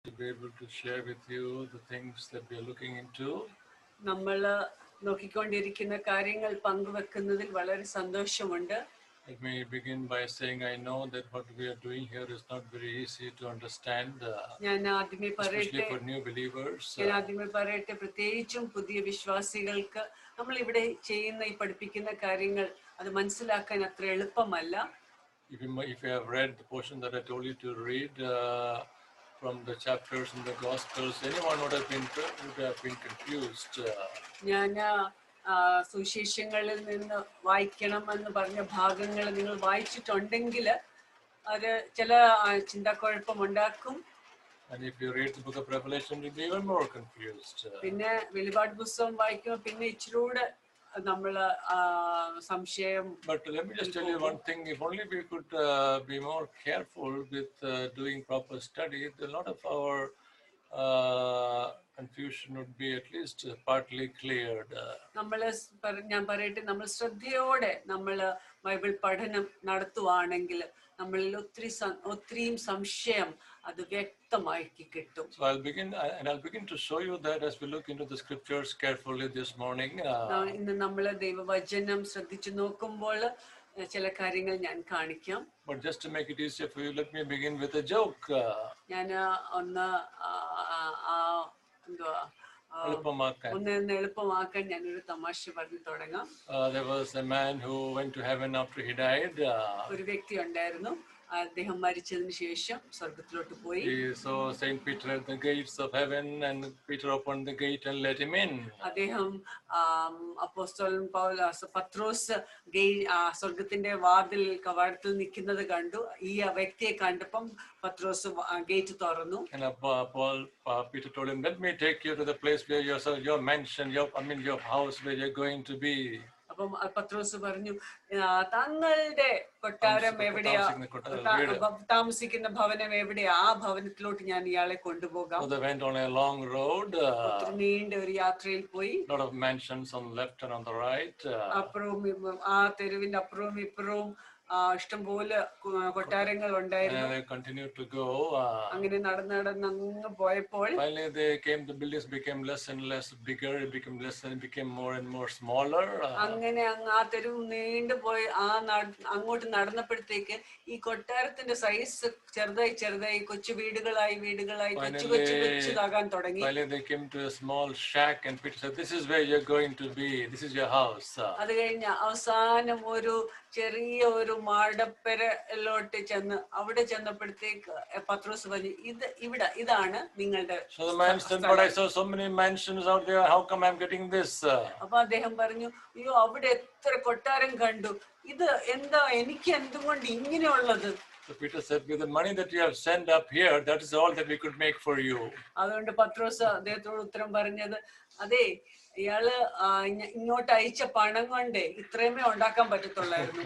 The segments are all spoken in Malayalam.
to be able to share with you the things that we are looking into. നമ്മൾ നോക്കിക്കൊണ്ടിരിക്കുന്ന കാര്യങ്ങൾ പങ്കുവെക്കുന്നതിൽ വളരെ സന്തോഷമുണ്ട് Let me begin by saying I know that what we are doing here is not very easy to understand, uh, ഞാൻ ആദ്യമേ especially പറയട്ടെ for new believers. ഞാൻ Uh, ആദ്യമേ പറയട്ടെ പ്രത്യേകിച്ചും പുതിയ വിശ്വാസികൾക്ക് നമ്മൾ ഇവിടെ ചെയ്യുന്ന ഈ പഠിപ്പിക്കുന്ന കാര്യങ്ങൾ അത് മനസ്സിലാക്കാൻ അത്ര എളുപ്പമല്ല if, you, mi- if you have read the portion that I told you to read uh, from the chapters in the Gospels, anyone would have been would have been confused. Uh, ഞാൻ ആ, സുവിശേഷങ്ങളിൽ നിന്ന് വായിക്കണമെന്ന് പറഞ്ഞ ഭാഗങ്ങൾ നിങ്ങൾ വായിച്ചിട്ടുണ്ടെങ്കിൽ അത് ചില ആ, ചിന്താക്കുഴപ്പമുണ്ടാക്കും and if you read the book of Revelation, you'll be even more confused. Uh, പിന്നെ വെളിപാട് പുസ്തകം വായിക്കുമ്പോൾ പിന്നെ ഇച്ചിരൂടെ നമ്മൾ സംശയം But let me just tell you one thing. If only we could uh, be more careful with uh, doing proper study, a lot of our uh, confusion would be at least uh, partly cleared. Uh, നമ്മൾ ഞാൻ പറയട്ടെ നമ്മൾ ശ്രദ്ധയോടെ നമ്മൾ ബൈബിൾ പഠനം നടത്തുവാണെങ്കിൽ നമ്മളിൽ ഒത്തിരി സം- ഒത്തിരിയും സംശയം അത് വ്യക്തമാക്കി കിട്ടും so I'll begin, I- and I'll begin to show you that as we look into the scriptures carefully this morning. Uh, ന- ഇന്ന് നമ്മൾ ദൈവവചനം ശ്രദ്ധിച്ചു നോക്കുമ്പോൾ ഏഹ്, ചില കാര്യങ്ങൾ ഞാൻ കാണിക്കാം but just to make it easier for you, let me begin with a joke. Uh, ഞാൻ ഒന്ന് ആ, ആ, ആ, എന്തുവാ ആ, എളുപ്പമാക്കാൻ. ഒന്ന് ഒന്ന് എളുപ്പമാക്കാൻ ഞാനൊരു തമാശ പറഞ്ഞു തുടങ്ങാം Uh, there was a man who went to heaven after he died. Uh, ഒരു വ്യക്തി ഉണ്ടായിരുന്നു അദ്ദേഹം മരിച്ചതിന് ശേഷം സ്വർഗത്തിലോട്ട് പോയി he saw Saint Peter at the gates of heaven, and Peter opened the gate and let him in. അദ്ദേഹം ആം, അപ്പോസ്തലൻ പൗലോസ് പത്രോസ് ഗെയ് ആ, സ്വർഗത്തിന്റെ വാതിൽ കവാടത്തിൽ നിൽക്കുന്നത് കണ്ടു ഈ വ്യക്തിയെ കണ്ടപ്പം പത്രോസ് ഗേറ്റ് തുറന്നു And uh, Pa- Paul, uh, Peter told him, "Let me take you to the place where your so your mansion, your I mean your house where you're going to be." അപ്പം ആ പത്രോസ് പറഞ്ഞു "ആ, തങ്ങളുടെ കൊട്ടാരം താമസിക്കുന്ന- എവിടെയാ താമസിക്കുന്ന കൊട്ടാരം, താ- വീട്. ഭ- താമസിക്കുന്ന ഭവനം എവിടെയാ ആ ഭവനത്തിലോട്ട് ഞാൻ ഇയാളെ കൊണ്ടുപോകാം So they went on a long road, uh, ഒത്തിരി നീണ്ട ഒരു യാത്രയിൽ പോയി lot of mansions on the left and on the right. Uh, അപ്പുറവും ഇപ്പുറവും, ആ തെരുവിന്റെ അപ്പുറവും ഇപ്പുറവും ആ, ഇഷ്ടംപോലെ കു- കൊട്ടാരങ്ങൾ ഉണ്ടായിരുന്നു and they continued to go. Uh, അങ്ങനെ നടന്ന് നടന്ന് അങ്ങ് പോയപ്പോൾ finally, they came. The buildings became less and less bigger. It became less and it became more and more smaller. Uh, അങ്ങനെ അങ്ങ് ആ തെരുവ് നീണ്ടു പോയി ആ നട- അങ്ങോട്ട് നടന്നപ്പോഴത്തേക്ക് ഈ കൊട്ടാരത്തിന്റെ സൈസ് ചെറുതായി ചെറുതായി കൊച്ചു വീടുകളായി വീടുകളായി കൊച്ചു കൊച്ചു Finally- കൊച്ചുതാകാൻ തുടങ്ങി finally, they came to a small shack, and Peter said, "This is where you're going to be. This is your house." Uh, അത് കഴിഞ്ഞ് അവസാനം ഒരു ചെറിയ ഒരു മാടപ്പെരലോട്ട് ചെന്ന് അവിടെ ചെന്നപ്പോഴത്തേക്ക് പത്രോസ് പറഞ്ഞു ഇത് ഇവിടെ ഇതാണ് നിങ്ങളുടെ So the man said, But I saw so many mansions out there. How come I'm getting this? Uh, അപ്പൊ അദ്ദേഹം പറഞ്ഞു അയ്യോ അവിടെ എത്ര കൊട്ടാരം കണ്ടു ഇത് എന്താ എനിക്ക് എന്തുകൊണ്ട് ഇങ്ങനെയുള്ളത് So Peter said, With the money that you have sent up here, that is all that we could make for you. അതുകൊണ്ട് പത്രോസ് അദ്ദേഹത്തോട് ഉത്തരം പറഞ്ഞത് അതെ ഇയാള് ആ, ഇങ്ങ- ഇങ്ങോട്ട് അയച്ച പണം കൊണ്ട് ഇത്രയുമേ ഉണ്ടാക്കാൻ പറ്റത്തുള്ളായിരുന്നു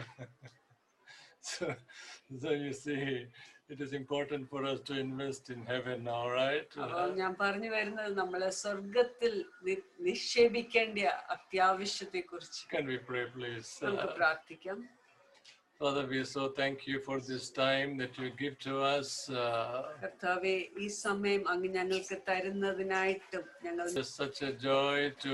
So, so you see, it is important for us to invest in heaven now, right? അപ്പൊ ഞാൻ പറഞ്ഞു വരുന്നത് നമ്മളെ സ്വർഗത്തിൽ നി- നിക്ഷേപിക്കേണ്ട അത്യാവശ്യത്തെ കുറിച്ച് Can we pray, please? നമുക്ക് Uh, പ്രാർത്ഥിക്കാം Father, we so thank you for this time that you give to us. Uh, കർത്താവെ ഈ സമയം അങ്ങ് ഞങ്ങൾക്ക് തരുന്നതിനായിട്ടും ഞങ്ങൾ it's such a joy to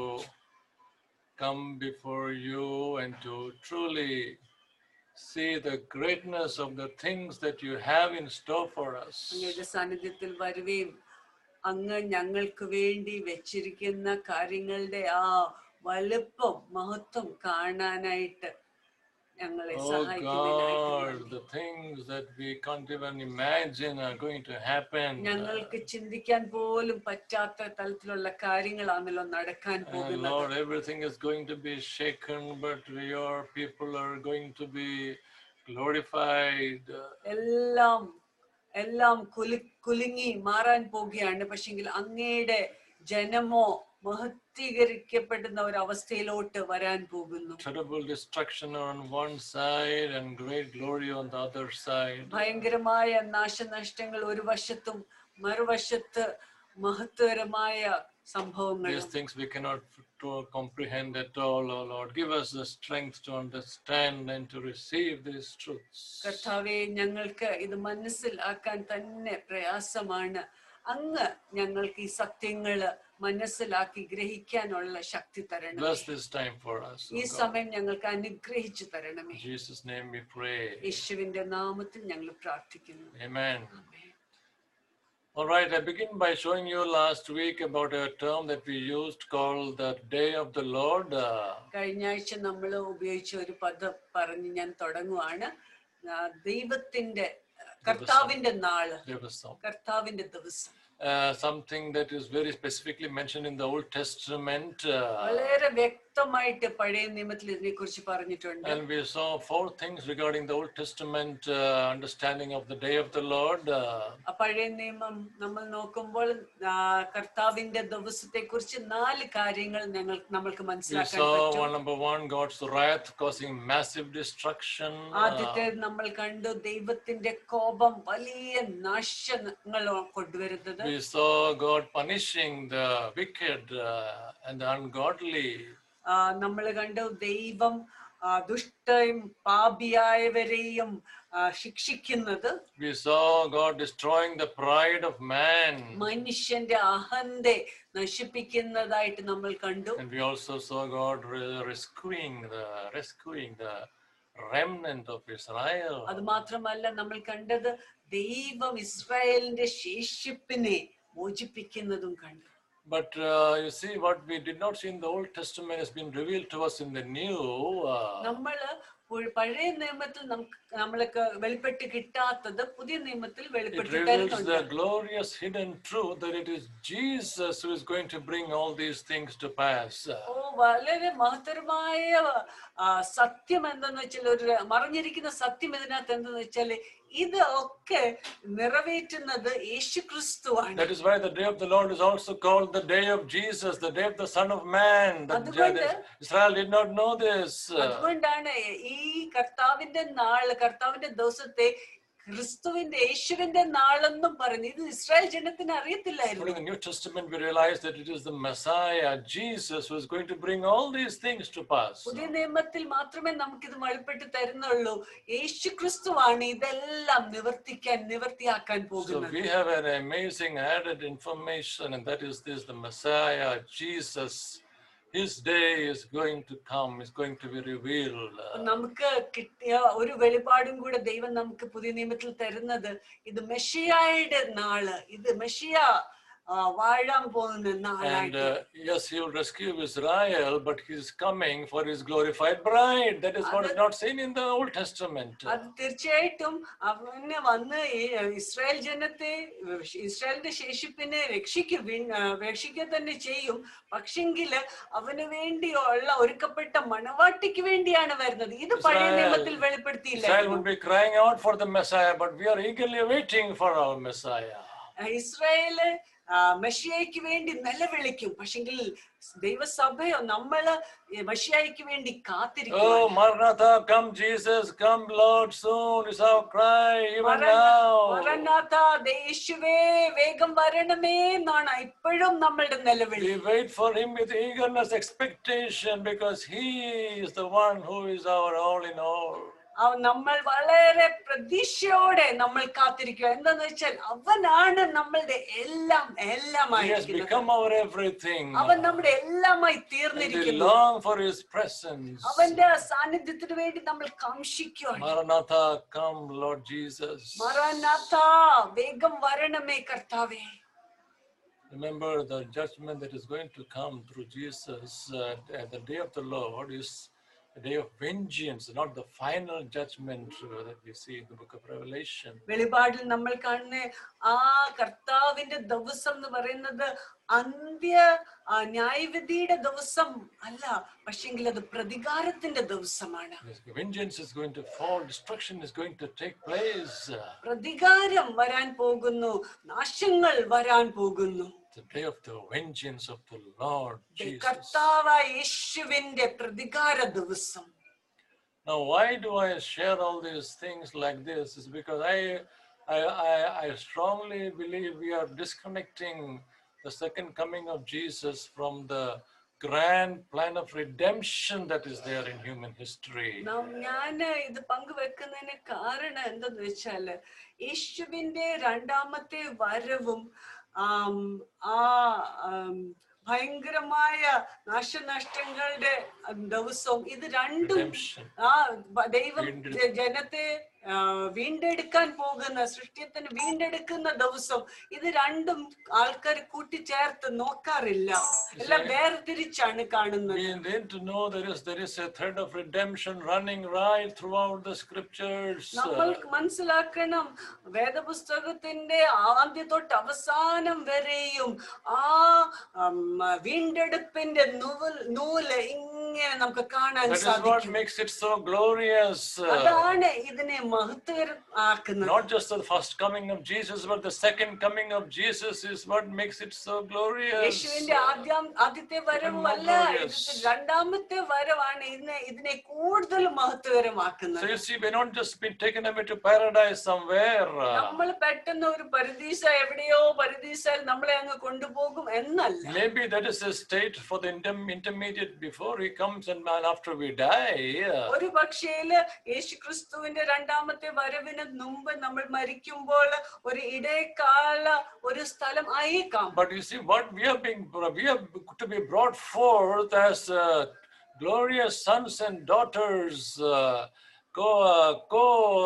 come before you and to truly see the greatness of the things that you have in store for us. അങ്ങയുടെ സാന്നിധ്യത്തിൽ വരുകയും അങ്ങ് ഞങ്ങൾക്ക് വേണ്ടി വെച്ചിരിക്കുന്ന കാര്യങ്ങളുടെ ആ വലുപ്പം മഹത്വം കാണാനായിട്ട് ഞങ്ങളെ Oh സഹായിക്കുന്നതിനായിട്ട് God, നന്ദി. the things that we can't even imagine are going to happen. ഞങ്ങൾക്ക് ചിന്തിക്കാൻ പോലും പറ്റാത്ത തലത്തിലുള്ള കാര്യങ്ങളാണല്ലോ നടക്കാൻ And പോകുന്നത് Lord, everything is going to be shaken, but your people are going to be glorified. എല്ലാം എല്ലാം കുലി കുലുങ്ങി മാറാൻ പോകുകയാണ് പക്ഷെങ്കിൽ അങ്ങയുടെ ജനമോ മഹത്വീകരിക്കപ്പെടുന്ന ഒരു അവസ്ഥയിലോട്ട് വരാൻ പോകുന്നു Terrible destruction on one side and great glory on the other side. ഭയങ്കരമായ നാശനഷ്ടങ്ങൾ ഒരു വശത്തും മറുവശത്ത് മഹത്വകരമായ These സംഭവങ്ങളും things we cannot f- to comprehend at all, oh Lord. Give us the strength to understand and to receive these truths. കർത്താവെ ഞങ്ങൾക്ക് ഇത് മനസ്സിലാക്കാൻ തന്നെ പ്രയാസമാണ് അങ്ങ് ഞങ്ങൾക്ക് ഈ സത്യങ്ങള് മനസ്സിലാക്കി ഗ്രഹിക്കാനുള്ള ശക്തി തരണം Bless this time for us. O ഈ God. സമയം ഞങ്ങൾക്ക് അനുഗ്രഹിച്ചു തരണമേ In Jesus' name we pray. യേശുവിന്റെ നാമത്തിൽ ഞങ്ങൾ പ്രാർത്ഥിക്കുന്നു Amen. All right, I begin by showing you last week about a term that we used called the Day of the Lord. Uh, കഴിഞ്ഞ ആഴ്ച നമ്മൾ ഉപയോഗിച്ച ഒരു പദം പറഞ്ഞ് ഞാൻ തുടങ്ങുവാണ് ആ, ദൈവത്തിന്റെ കർത്താവിന്റെ നാള് Devasam. കർത്താവിന്റെ ദിവസം Uh, something that is very specifically mentioned in the Old Testament. Uh, വളരെ വ്യക്തമായിട്ട് പഴയ നിയമത്തിൽ ഇതിനെ കുറിച്ച് പറഞ്ഞിട്ടുണ്ട് and we saw four things regarding the Old Testament uh, understanding of the Day of the Lord. Uh, ആ പഴയ നിയമം നമ്മൾ നോക്കുമ്പോൾ ആ, കർത്താവിന്റെ ദിവസത്തെ കുറിച്ച് നാല് കാര്യങ്ങൾ ഞങ്ങൾ നമ്മൾക്ക് we മനസ്സിലാക്കാൻ saw പറ്റും one number one, God's wrath causing massive destruction. Uh, ആദ്യത്തെ നമ്മൾ കണ്ടു ദൈവത്തിന്റെ കോപം വലിയ നാശങ്ങൾ കൊണ്ടുവരുന്നത് we saw God punishing the wicked uh, and the ungodly. നമ്മൾ കണ്ടു ദൈവം ആ, ദുഷ്ടയും പാപിയായവരെയും ആ, ശിക്ഷിക്കുന്നത് We saw God destroying the pride of man. മനുഷ്യന്റെ അഹന്തെ നശിപ്പിക്കുന്നതായിട്ട് നമ്മൾ കണ്ടു And we also saw God re- rescuing the rescuing the remnant of Israel. അത് മാത്രമല്ല നമ്മൾ കണ്ടത് ദൈവം ഇസ്രായേലിന്റെ ശേഷിപ്പിനെ മോചിപ്പിക്കുന്നതും കണ്ടു But uh, you see, what we did not see in the Old Testament has been revealed to us in the New. Uh, നമ്മള് പുഴ- പഴയ നിയമത്തിൽ നമുക്ക് നമ്മൾക്ക് വെളിപ്പെട്ട് കിട്ടാത്തത് പുതിയ നിയമത്തിൽ it വെളിപ്പെട്ട് reveals തരുന്നുണ്ട് the glorious hidden truth that it is Jesus who is going to bring all these things to pass. ഓ വളരെ മഹത്തരമായ ആ, സത്യം എന്തെന്ന് വെച്ചാൽ ഒരു മറിഞ്ഞിരിക്കുന്ന സത്യം ഇതിനകത്ത് എന്തെന്ന് വെച്ചാൽ ഇത് ഒക്കെ നിറവേറ്റുന്നത് യേശു ക്രിസ്തുവാണ് That is why the day of the Lord is also called the day of Jesus, the day of the Son of Man. The- അതുകൊണ്ട് Israel did not know this. അതുകൊണ്ടാണ് ഈ കർത്താവിന്റെ നാള് കർത്താവിന്റെ ദിവസത്തെ ക്രിസ്തുവിന്റെ യേശുവിന്റെ നാളെന്നും പറഞ്ഞു ഇത് ഇസ്രായേൽ ജനത്തിന് But അറിയത്തില്ലായിരുന്നു in the New Testament, we realize that it is the Messiah, Jesus, who is going to bring all these things to pass. പുതിയ നിയമത്തിൽ മാത്രമേ നമുക്കിത് വെളിപ്പെട്ട് തരുന്നുള്ളൂ യേശു ക്രിസ്തുവാണ് ഇതെല്ലാം നിവർത്തിക്കാൻ നിവർത്തിയാക്കാൻ So പോകുന്നത് we have an amazing added information, and that is this the Messiah, Jesus. His day is going to come, is going to be revealed. നമുക്ക് കിട്ടിയ ഒരു വെളിപാടും കൂടെ ദൈവം നമുക്ക് പുതിയ നിയമത്തിൽ തരുന്നത് ഇത് മെഷിയായുടെ നാള് ഇത് മെഷിയ ആ, വാഴാൻ പോകുന്ന And നാളായിട്ട് uh, yes, he will rescue Israel, but he is coming for his glorified bride. That is what is not seen in the Old Testament. അത് തീർച്ചയായിട്ടും അവന് വന്ന് ഈ ഇസ്രായേൽ ജനത്തെ ഇസ്രായേലിന്റെ ശേഷിപ്പിനെ രക്ഷിക്കുക രക്ഷിക്കുക തന്നെ ചെയ്യും പക്ഷെങ്കില് അവന് വേണ്ടിയുള്ള ഒരുക്കപ്പെട്ട മണവാട്ടിക്ക് വേണ്ടിയാണ് വരുന്നത് ഇത് പഴയ Israel- നിയമത്തിൽ Israel വെളിപ്പെടുത്തിയില്ലായിരുന്നു would be crying out for the Messiah, but we are eagerly waiting for our Messiah. ഇസ്രായേല് ആ, മെഷിയായ്ക്ക് വേണ്ടി നിലവിളിക്കും പക്ഷെങ്കിൽ ദൈവസഭയോ നമ്മള് മെഷിയായ്ക്ക് വേണ്ടി കാത്തിരിക്കും Oh, Maranatha, come Jesus, come Lord, soon is our cry, even now. മറന്നാഥ യേശുവേ വേഗം വരണമേ എന്നാണ് ഇപ്പോഴും നമ്മളുടെ നിലവിളി We wait for him with eagerness, expectation, because he is the one who is our all in all. അവ- നമ്മൾ വളരെ പ്രതീക്ഷയോടെ നമ്മൾ കാത്തിരിക്കുക എന്താന്ന് വെച്ചാൽ അവനാണ് നമ്മളുടെ എല്ലാം He has എല്ലാമായിരിക്കുന്നത് become our everything. അവൻ നമ്മുടെ എല്ലാമായി And we തീർന്നിരിക്കുന്നു long for his presence. അവന്റെ സാന്നിധ്യത്തിന് വേണ്ടി നമ്മൾ കാംക്ഷിക്കുകയാണ് Maranatha, come Lord Jesus. മറനാഥ വേഗം വരണമേ കർത്താവേ Remember the judgment that is going to come through Jesus uh, at the day of the Lord is a day of vengeance, not the final judgment uh, that we see in the book of Revelation. വെളിപാടിൽ നമ്മൾ കാണുന്ന ആ കർത്താവിന്റെ ദിവസം എന്ന് പറയുന്നത് അന്ത്യ ആ, ന്യായവിധിയുടെ ദിവസം അല്ല പക്ഷെങ്കിൽ അത് പ്രതികാരത്തിന്റെ ദിവസമാണ് Yes, Vengeance is going to fall, destruction is going to take place. Uh, പ്രതികാരം വരാൻ പോകുന്നു നാശങ്ങൾ വരാൻ പോകുന്നു the day of the vengeance of the Lord Jesus. കർത്താവായ യേശുവിന്റെ പ്രതികാര ദിവസം Now, why do I share all these things like this? Is because I, I, I, I strongly believe we are disconnecting the second coming of Jesus from the grand plan of redemption that is there in human history. ഞാൻ ഇത് പങ്കുവെക്കുന്നതിന് കാരണം എന്തെന്ന് വെച്ചാല് യേശുവിന്റെ രണ്ടാമത്തെ വരവും ആം, ആ ആം, ഭയങ്കരമായ നാശനഷ്ടങ്ങളുടെ ദിവസവും ഇത് രണ്ടും Redemption. ആ ബ- ദൈവം വീണ്ടെടുപ്പ്. ജ- ജനത്തെ ആ, വീണ്ടെടുക്കാൻ പോകുന്ന സൃഷ്ടിയത്തിന് വീണ്ടെടുക്കുന്ന ദിവസം ഇത് രണ്ടും ആൾക്കാർ കൂട്ടിച്ചേർത്ത് നോക്കാറില്ല എല്ലാം വേർതിരിച്ചാണ് കാണുന്നത് We need to know there is there is a thread of redemption running right throughout the scriptures. നമ്മൾ മനസ്സിലാക്കണം വേദപുസ്തകത്തിന്റെ ആദ്യ തൊട്ട് അവസാനം വരെയും ആ ഉം, വീണ്ടെടുപ്പിന്റെ നൂൽ നൂല് ഇങ്ങനെ നമുക്ക് കാണാൻ That is what സാധിക്കും makes it so glorious. uh, അതാണ് ഇതിനെ മഹത്വരം ആക്കുന്നത് Not just the first coming of Jesus, but the second coming of Jesus is what makes it so glorious. യേശുവിന്റെ ആദ്യം ആദ്യത്തെ വരവല്ല glorious. ഇത് രണ്ടാമത്തെ വരവാണ് ഇതിനെ ഇതിനെ കൂടുതൽ So മഹത്വകരമാക്കുന്നത് you see, we're not just being taken away to paradise somewhere. uh, നമ്മൾ പെട്ടെന്ന് ഒരു പരദീസ എവിടെയോ പരദീസയിൽ നമ്മളെ അങ്ങ് കൊണ്ടുപോകും എന്നല്ല Maybe that is a state for the inter- intermediate before he comes and and after we die. uh, ഒരു പക്ഷേല് യേശു ക്രിസ്തുവിന്റെ രണ്ടാമത്തെ വരവിന് മുമ്പ് നമ്മൾ മരിക്കുമ്പോൾ ഒരു ഇടയക്കാല ഒരു സ്ഥലം ആയേക്കാം But you see, what we are being, we are to be brought forth as uh, glorious sons and daughters, uh, co, uh, co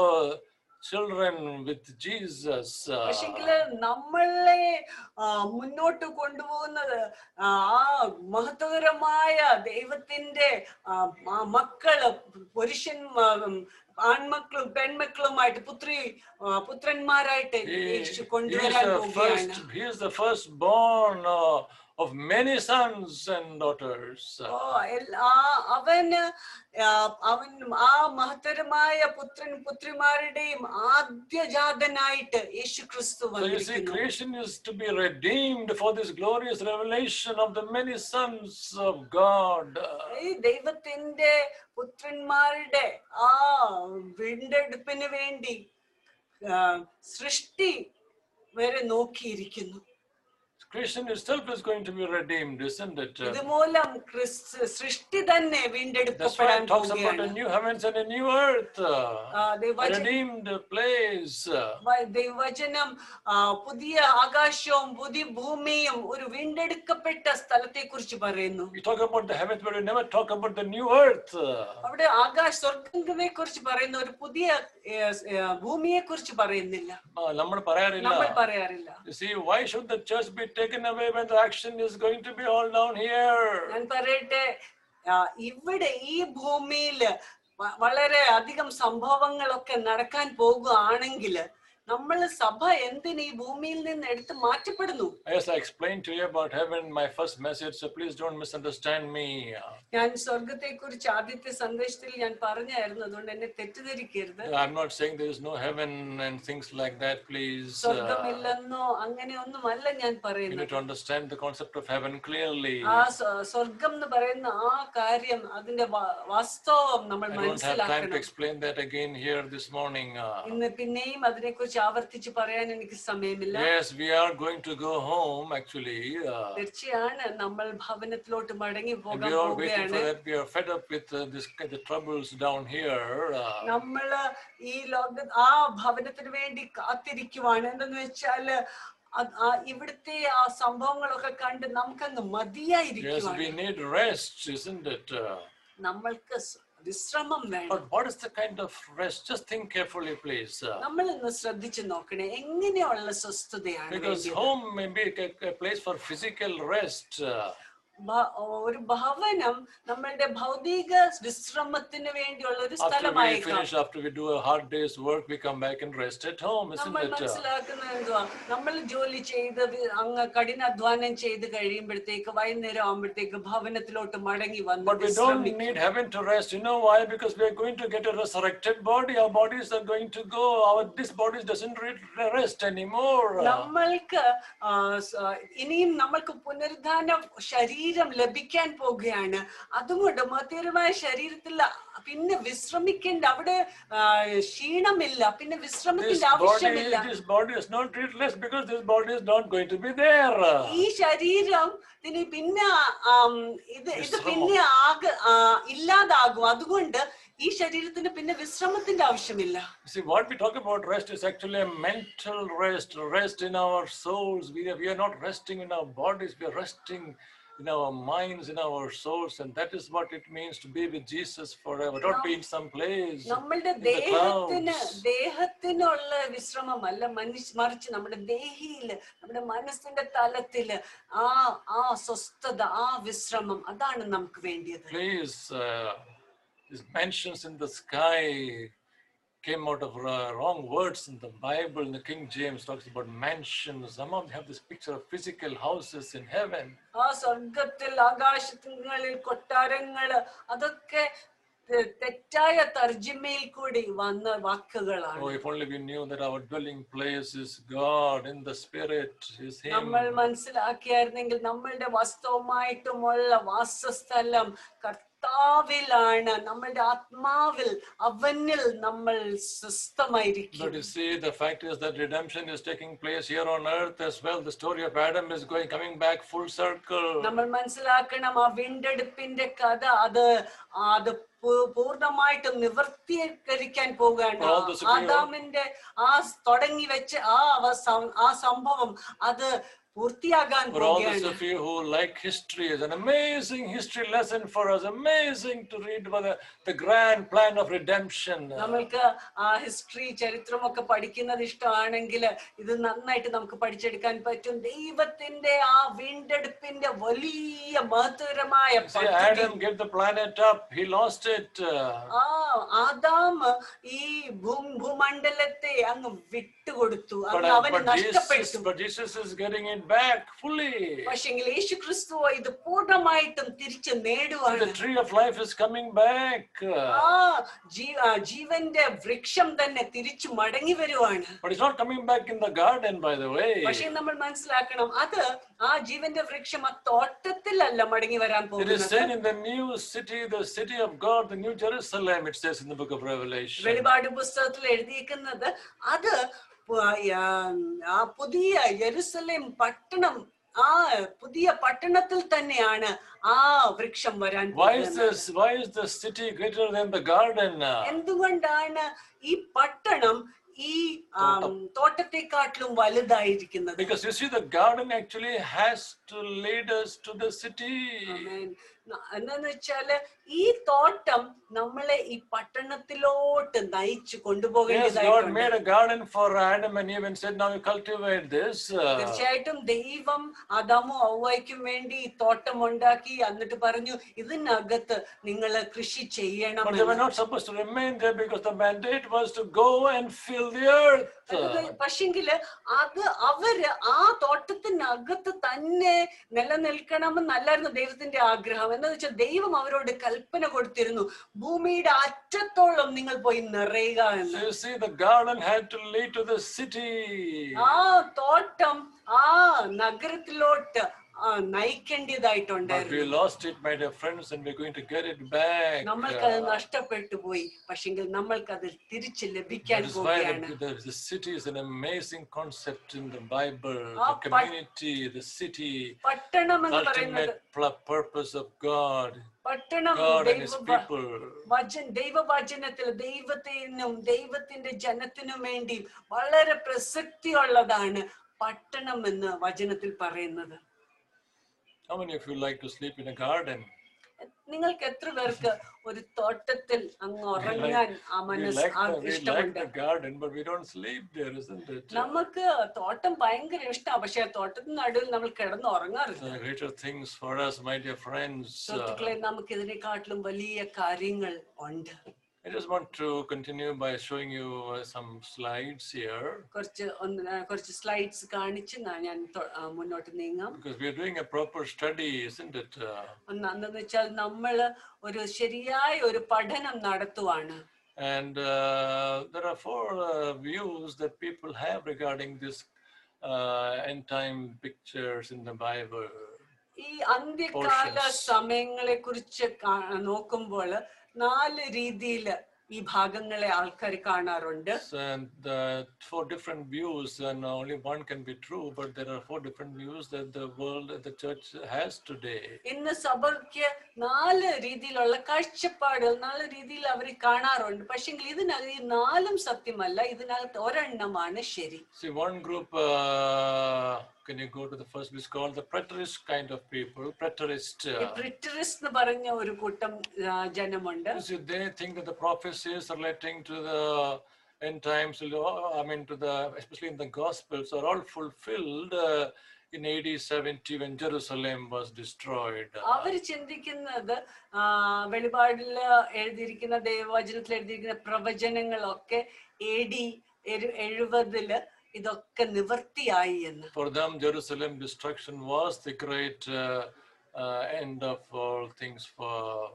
children with Jesus. Uh, പക്ഷെങ്കില് നമ്മളെ ആ, മുന്നോട്ട് കൊണ്ടുപോകുന്നത് ആ മഹത്വകരമായ ദൈവത്തിന്റെ ആ, ആ മക്കള് പുരുഷൻ ഉം, ആൺമക്കളും പെൺമക്കളുമായിട്ട് പുത്രി ആ, പുത്രന്മാരായിട്ട് he, യേശു he is കൊണ്ടുവരാൻ the പോവുകയാണ് first, he is the firstborn uh, of many sons and daughters. ഓ, എൽ- ആ അവന് ആ, അവൻ ആ മഹത്തരമായ പുത്രൻ പുത്രിമാരുടെയും ആദ്യജാതനായിട്ട് യേശു ക്രിസ്തു So you see, വന്നിരിക്കുന്നു creation is to be redeemed for this glorious revelation of the many sons of God. ഈ ദൈവത്തിന്റെ പുത്രന്മാരുടെ ആ വീണ്ടെടുപ്പിന് വേണ്ടി ആ, സൃഷ്ടി വരെ നോക്കിയിരിക്കുന്നു Creation itself is going to be redeemed, isn't it? ഇതുമൂലം ക്രിസ്- സൃഷ്ടി തന്നെ That's why വീണ്ടെടുക്കപ്പെടാൻ it talks about a പോവുകയാണ് new heavens and a new earth, ആ, a ദൈവവച- redeemed place. വ- ദൈവവചനം ആ, പുതിയ ആകാശവും പുതിയ ഭൂമിയും ഒരു വീണ്ടെടുക്കപ്പെട്ട സ്ഥലത്തെ കുറിച്ച് പറയുന്നു We talk about the heavens, but we never talk about the new earth. അവിടെ ആകാശ സ്വർഗങ്ങളെ കുറിച്ച് പറയുന്ന ഒരു പുതിയ ഭൂമിയെ കുറിച്ച് പറയുന്നില്ല ആ, നമ്മൾ പറയാറില്ല നമ്മൾ പറയാറില്ല You see, why should the church be taken away when the action is going to be all down here? ഞാൻ പറയട്ടെ ആ, ഇവിടെ ഈ ഭൂമിയില് വ- വളരെ അധികം സംഭവങ്ങളൊക്കെ നടക്കാൻ പോകുകയാണെങ്കിൽ നമ്മൾ സഭ എന്തിന് ഈ ഭൂമിയിൽ നിന്ന് എടുത്ത് മാറ്റപ്പെടുന്നു Yes, I explained to you about heaven, my first message, so please don't misunderstand me. ഞാൻ സ്വർഗത്തെ കുറിച്ച് ആദ്യത്തെ സന്ദേശത്തിൽ ഞാൻ പറഞ്ഞായിരുന്നു അതുകൊണ്ട് എന്നെ തെറ്റിദ്ധരിക്കരുത് I'm not saying there is no heaven and things like that, please. Uh, സ്വർഗമില്ലെന്നോ അങ്ങനെയൊന്നുമല്ല ഞാൻ you need പറയുന്നത് to understand the concept of heaven clearly. ആ സ്വ- സ്വർഗം എന്ന് പറയുന്ന ആ കാര്യം അതിന്റെ വ- വാസ്തവം നമ്മൾ I don't have time to മനസ്സിലാക്കണം explain that again here this morning. uh. ഇന്ന് പിന്നെയും അതിനെക്കുറിച്ച് ആവർത്തിച്ച് പറയാൻ എനിക്ക് സമയമില്ല Yes, we are going to go home actually. uh, തീർച്ചയാണ് നമ്മൾ ഭവനത്തിലോട്ട് മടങ്ങി And പോകാൻ we are waiting പോവുകയാണ് for that. We are fed up with uh, this the troubles down here. uh, നമ്മള് ഈ ലോക ആ ഭവനത്തിന് വേണ്ടി കാത്തിരിക്കുവാണ് എന്തെന്ന് വെച്ചാല് അത് ആ ഇവിടുത്തെ ആ സംഭവങ്ങളൊക്കെ കണ്ട് നമുക്കങ്ങ് Yes, മതിയായിരിക്കുവാണ് we need rest, isn't it? Uh, നമ്മൾക്ക് സ് വിശ്രമം വേണം But what is the kind of rest? Just think carefully, please. uh, നമ്മൾ ഇന്ന് ശ്രദ്ധിച്ചു നോക്കണേ എങ്ങനെയുള്ള സ്വസ്ഥതയാണ് Because വേണ്ടത്? home may be a, a place for physical rest. uh, ഭ- ഒരു ഭവനം നമ്മളുടെ ഭൗതിക വിശ്രമത്തിന് വേണ്ടിയുള്ള ഒരു After we സ്ഥലമായേക്കാം finish, after we do a hard day's work, we come back and rest at home, isn't നമ്മൾ it? uh? മനസ്സിലാക്കുന്നത് എന്തുവാ നമ്മൾ ജോലി ചെയ്ത് വി- അങ്ങ് കഠിനാധ്വാനം ചെയ്ത് കഴിയുമ്പോഴത്തേക്ക് വൈകുന്നേരം ആകുമ്പോഴത്തേക്ക് ഭവനത്തിലോട്ട് മടങ്ങി വന്ന് But we don't വിശ്രമിക്കും need heaven to rest. You know why? Because we are going to get a resurrected body. Our bodies are going to go. Our this body doesn't re- rest anymore. uh. നമ്മൾക്ക് ആ, സ- ഇനിയും നമ്മൾക്ക് പുനരുദ്ധാന ശരീരം ശരീരം ലഭിക്കാൻ പോകുകയാണ് അതുകൊണ്ട് മധുരമായ ശരീരത്തിൽ പിന്നെ വിശ്രമിക്കേണ്ട അവിടെ ആ, ക്ഷീണമില്ല പിന്നെ This വിശ്രമത്തിന്റെ body, ആവശ്യമില്ല this body is not treatless because this body is not going to be there. ഈ ശരീരം ഇനി പിന്നെ ആം, ഇത് ഇത് വിശ്രമം. പിന്നെ ആക ആ, ഇല്ലാതാകും അതുകൊണ്ട് ഈ ശരീരത്തിന് പിന്നെ വിശ്രമത്തിന്റെ ആവശ്യമില്ല See, what we talk about rest is actually a mental rest, rest in our souls. We are, we are not resting in our bodies, we are resting in our minds, in our souls, and that is what it means to be with Jesus forever, not be in some place. നമ്മളുടെ in the ദേഹത്തിന് clouds. ദേഹത്തിനുള്ള വിശ്രമമല്ല മനുഷ്യ മറിച്ച് നമ്മുടെ ദേഹിയില് നമ്മുടെ മനസ്സിന്റെ തലത്തില് ആ ആ സ്വസ്ഥത ആ വിശ്രമം അതാണ് നമുക്ക് വേണ്ടിയത് Please, uh, these mentions in the sky came out of uh, wrong words in the Bible. In the King James talks about mansions. Some of them have this picture of physical houses in heaven. ആ സ്വർഗത്തിൽ ആകാശങ്ങളിൽ കൊട്ടാരങ്ങള് അതൊക്കെ തെ- തെറ്റായ തർജിമയിൽ കൂടി വന്ന വാക്കുകളാണ് Oh, if only we knew that our dwelling place is God in the Spirit, is Him. നമ്മൾ മനസ്സിലാക്കിയായിരുന്നെങ്കിൽ നമ്മളുടെ വാസ്തവമായിട്ടുമുള്ള വാസസ്ഥലം കർത്താവിലാണ് നമ്മളുടെ ആത്മാവിൽ അവനിൽ നമ്മൾ സ്വസ്ഥമായിരിക്കും But you see, the fact is that redemption is taking place here on earth as well. The story of Adam is going coming back full circle. നമ്മൾ മനസ്സിലാക്കണം ആ വീണ്ടെടുപ്പിന്റെ കഥ അത് അത് പൂ- പൂർണ്ണമായിട്ടും നിവർത്തീകരിക്കാൻ പോവുകയാണ് For all the superior- ആദാമിന്റെ ആ തുടങ്ങി വെച്ച് ആ അവ- ആ സംഭവം അത് പൂർത്തിയാകാൻ For all those പോവുകയാണ് of you who like history, it's an amazing history lesson for us. Amazing to read about the, the grand plan of redemption. നമ്മൾക്ക് ആ ഹിസ്റ്ററി ചരിത്രമൊക്കെ പഠിക്കുന്നത് ഇഷ്ടമാണെങ്കിൽ ഇത് നന്നായിട്ട് നമുക്ക് പഠിച്ചെടുക്കാൻ പറ്റും ദൈവത്തിന്റെ ആ വീണ്ടെടുപ്പിന്റെ വലിയ മഹത്തരമായ See, പദ്ധതി Adam gave the planet up. He lost it. Uh, ആ ആദാം ഈ ഭൂ- ഭൂമണ്ഡലത്തെ അങ്ങ് വിട്ടുകൊടുത്തു but, അങ്ങ് uh, അവന് but, Jesus, നഷ്ടപ്പെട്ടു but Jesus is getting it back fully. പക്ഷെങ്കിൽ യേശു ക്രിസ്തു ഇത് പൂർണ്ണമായിട്ടും തിരിച്ചു നേടുവാണ് The tree of life is coming back. Uh, ആ ജീ- ആ, ജീവന്റെ വൃക്ഷം തന്നെ തിരിച്ചു മടങ്ങി വരുവാണ് But it's not coming back in the garden, by the way. പക്ഷെ നമ്മൾ മനസ്സിലാക്കണം അത് ആ ജീവന്റെ വൃക്ഷം ആ തോട്ടത്തിലല്ല മടങ്ങി വരാൻ It is പോകുന്നത് said in the new city, the city of God, the new Jerusalem, it says in the book of Revelation. വെളിപാട് പുസ്തകത്തിൽ എഴുതിയിരിക്കുന്നത് അത് പ- ആ, ആ പുതിയ യെരുസലേം പട്ടണം ആ പുതിയ പട്ടണത്തിൽ തന്നെയാണ് ആ വൃക്ഷം വരാൻ Why is പോകുന്നത്. this? Why is the city greater than the garden? uh? എന്തുകൊണ്ടാണ് ഈ പട്ടണം ഈ ആം, തോട്ടത്തെക്കാട്ടിലും വലുതായിരിക്കുന്നത് Because you see, the garden actually has to lead us to the city. ആമേൻ. ന- എന്താന്ന് വെച്ചാല് ഈ തോട്ടം നമ്മളെ ഈ പട്ടണത്തിലോട്ട് നയിച്ചു Yes, God കൊണ്ടുപോകേണ്ടതായിട്ടുണ്ട് made a garden for Adam and Eve and said, Now you cultivate this. uh, തീർച്ചയായിട്ടും ദൈവം അദാമും ഔവയ്ക്കും വേണ്ടി ഈ തോട്ടം ഉണ്ടാക്കി എന്നിട്ട് പറഞ്ഞു ഇതിനകത്ത് നിങ്ങൾ കൃഷി ചെയ്യണം But they were not supposed to remain there because the mandate was to go and fill the earth. പക്ഷെങ്കില് അത് അവര് ആ തോട്ടത്തിനകത്ത് തന്നെ നിലനിൽക്കണമെന്നല്ലായിരുന്നു ദൈവത്തിന്റെ ആഗ്രഹം എന്ന് വെച്ചാൽ ദൈവം അവരോട് കൽപ്പന കൊടുത്തിരുന്നു ഭൂമിയുടെ അറ്റത്തോളം നിങ്ങൾ പോയി നിറയുക എന്ന് So you see, the garden had to lead to the city. ആ തോട്ടം ആ നഗരത്തിലോട്ട് ആ, നയിക്കേണ്ടതായിട്ടുണ്ടായിരുന്നു But we lost it, my dear friends, and we're going to get it back. നമ്മൾക്കത് നഷ്ടപ്പെട്ടു പോയി പക്ഷെങ്കിൽ നമ്മൾക്കത് തിരിച്ച് ലഭിക്കാൻ That is why പോവുകയാണ് the, the, the city is an amazing concept in the Bible. Ah, The but- community, the city, പട്ടണം എന്ന് പറയുന്നത് ultimate pl- purpose of God, പട്ടണം God and His ദൈവ people. വചൻ ദൈവവചനത്തിൽ ദൈവത്തിനും ദൈവത്തിന്റെ ജനത്തിനും വേണ്ടി വളരെ പ്രസക്തിയുള്ളതാണ് പട്ടണം എന്ന് വചനത്തിൽ പറയുന്നത് How many of you like to sleep in a garden? നിങ്ങൾക്ക് എത്ര പേർക്ക് ഒരു തോട്ടത്തിൽ അങ്ങ് ഉറങ്ങാൻ ആ We മനസ്സ് like, ആ the, we like ഇഷ്ടമുണ്ട് the garden, but we don't sleep there, isn't it? നമുക്ക് തോട്ടം ഭയങ്കര ഇഷ്ടമാണ് പക്ഷെ തോട്ടത്തിന് നടുവിൽ നമ്മൾ കിടന്ന് ഉറങ്ങാറില്ല There are greater things for us, my dear friends. Uh, സുഹൃത്തുക്കളെ നമുക്ക് ഇതിനെക്കാട്ടിലും വലിയ കാര്യങ്ങൾ ഉണ്ട് I just want to continue by showing you uh, some slides here കുറച്ച് ഒന്ന് ആ, കുറച്ച് സ്ലൈഡ്സ് കാണിച്ച് നാ- ഞാൻ തൊ- ആ, മുന്നോട്ട് നീങ്ങാം because we are doing a proper study, isn't it? Uh, ഒന്ന് എന്താന്ന് വെച്ചാൽ നമ്മൾ ഒരു ശരിയായ ഒരു പഠനം നടത്തുവാണ് and uh, there are four uh, views that people have regarding this uh, end time pictures in the Bible. ഈ അന്ത്യകാല Portions. സമയങ്ങളെ കുറിച്ച് നോക്കുമ്പോൾ നാല് രീതിയിൽ ഈ ഭാഗങ്ങളെ ആൾക്കാർ കാണാറുണ്ട് And uh, four different views, and only one can be true, but there are four different views that the world, that the church has today. ഇന്ന് സഭയ്ക്ക് നാല് രീതിയിലുള്ള കാഴ്ചപ്പാടുകൾ നാല് രീതിയിൽ അവർ കാണാറുണ്ട് പക്ഷെങ്കിൽ ഇതിനകത്ത് ഈ നാലും സത്യമല്ല ഇതിനകത്ത് ഒരെണ്ണമാണ് ശരി See, one group, uh, can you go to the first, is called the preterist kind of people, preterist. ഈ Uh, പ്രിറ്ററിസ് എന്ന് പറഞ്ഞ ഒരു കൂട്ടം ആ, ജനമുണ്ട് see, they think that the prophecies relating to the end times, I mean, to the, especially in the Gospels, are all fulfilled uh, in AD 70 when Jerusalem was destroyed. അവർ ചിന്തിക്കുന്നത് ആ, വെളിപാടില് എഴുതിയിരിക്കുന്ന ദൈവവചനത്തിൽ എഴുതിയിരിക്കുന്ന പ്രവചനങ്ങളൊക്കെ എ ഡി എഴുപതില് ഇതൊക്കെ നിവർത്തിയായി എന്ന് For them, Jerusalem destruction was the great uh, uh, end of all things for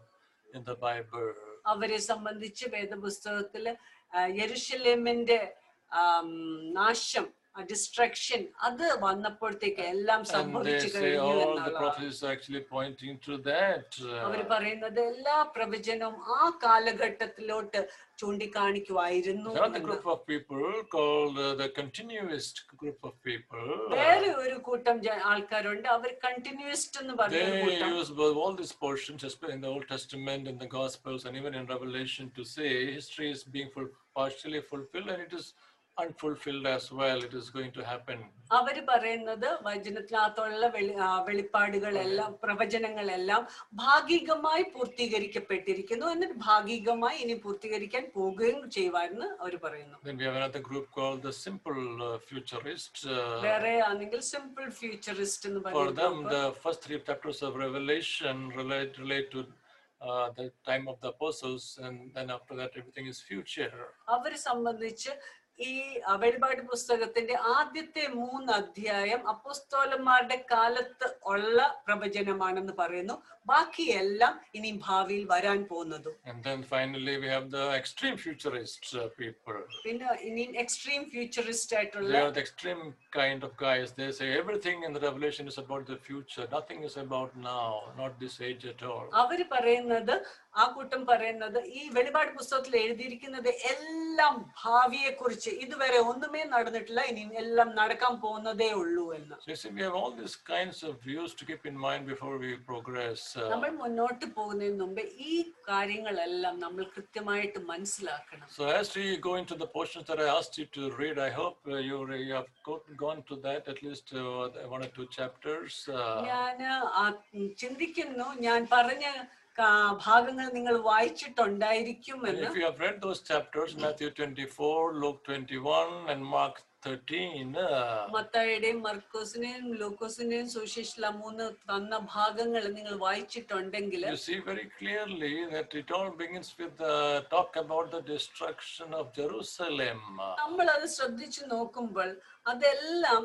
in the Bible. അവരെ സംബന്ധിച്ച് വേദപുസ്തകത്തില് ആ, യെരുശലേമിന്റെ ആം, നാശം ഡിസ്ട്രക്ഷൻ അത് വന്നപ്പോഴത്തേക്ക് എല്ലാം And they സംഭവിച്ചു say കഴിഞ്ഞു all the എന്നുള്ളതാണ് prophecies are actually pointing to that. Our Uh, പറയുന്നത് എല്ലാ പ്രവചനവും ആ കാലഘട്ടത്തിലോട്ട് ചൂണ്ടിക്കാണിക്കുമായിരുന്നു Another എന്ന്. group of people called uh, the continuist group of people. uh, വേറെ ഒരു കൂട്ടം ജ- ആൾക്കാരുണ്ട് അവർ കണ്ടിന്യൂസ്റ്റ് എന്ന് പറഞ്ഞ ഒരു They കൂട്ടം use both- all these portions, especially in the Old Testament, in the Gospels, and even in Revelation, to say history is being full, partially fulfilled and it is unfulfilled as well. It is going to happen. അവര് പറയുന്നത് വചനത്തിനകത്തുള്ള വെളി ആ, വെളിപ്പാടുകളെല്ലാം പ്രവചനങ്ങളെല്ലാം ഭാഗികമായി പൂർത്തീകരിക്കപ്പെട്ടിരിക്കുന്നു എന്നിട്ട് ഭാഗികമായി ഇനി പൂർത്തീകരിക്കാൻ പോകുകയും ചെയ്യുവായിരുന്നു അവർ പറയുന്നു Then we have another group called the simple uh, futurists. Uh, വേറെ ആണെങ്കിൽ സിമ്പിൾ ഫ്യൂച്ചറിസ്റ്റ് എന്ന് for പറയുന്നത് them, the first three chapters of Revelation relate relate to uh, the time of the apostles, and then after that, everything is future. അവരെ സംബന്ധിച്ച് ഈ ആ, വെളിപാട് പുസ്തകത്തിന്റെ ആദ്യത്തെ മൂന്ന് അധ്യായം അപ്പോസ്തോലന്മാരുടെ കാലത്ത് ഉള്ള പ്രവചനമാണെന്ന് പറയുന്നു ബാക്കിയെല്ലാം ഇനി ഭാവിയിൽ വരാൻ പോകുന്നതും And then finally, we have the extreme futurist uh, people. പിന്നെ ഇനി എക്സ്ട്രീം ഫ്യൂച്ചറിസ്റ്റ് They ആയിട്ടുള്ള are the extreme kind of guys. They say everything in the Revelation is about the future. Nothing is about now, not this age at all. അവര് പറയുന്നത് ആ കൂട്ടം പറയുന്നത് ഈ വെളിപാട് പുസ്തകത്തിൽ എഴുതിയിരിക്കുന്നത് എല്ലാം ഭാവിയെ കുറിച്ച് ഇതുവരെ ഒന്നുമേ നടന്നിട്ടില്ല ഇനി എല്ലാം നടക്കാൻ പോകുന്നതേ ഉള്ളൂ എന്ന് So you see, we have all these kinds of views to keep in mind before we progress. Uh, നമ്മൾ മുന്നോട്ട് പോകുന്നതിന് മുമ്പ് ഈ കാര്യങ്ങളെല്ലാം നമ്മൾ കൃത്യമായിട്ട് മനസ്സിലാക്കണം so as we go into the portions that I asked you to read, I hope uh, you, re- you have go, gone to that at least uh, one or two chapters. Uh, ഞാൻ ചിന്തിക്കുന്നു ഞാൻ പറഞ്ഞ കാ- ഭാഗങ്ങൾ നിങ്ങൾ വായിച്ചിട്ടുണ്ടായിരിക്കും and എന്ന് if you have read those chapters, Matthew 24, Luke 21, and Mark 13, uh, മത്തായുടെയും മർക്കോസിനെയും ലൂക്കോസിന്റെയും സുശേഷില മൂന്ന് തന്ന ഭാഗങ്ങൾ നിങ്ങൾ വായിച്ചിട്ടുണ്ടെങ്കിൽ You see very clearly that it all begins with the talk about the destruction of Jerusalem. നമ്മൾ അത് ശ്രദ്ധിച്ചു നോക്കുമ്പോൾ അതെല്ലാം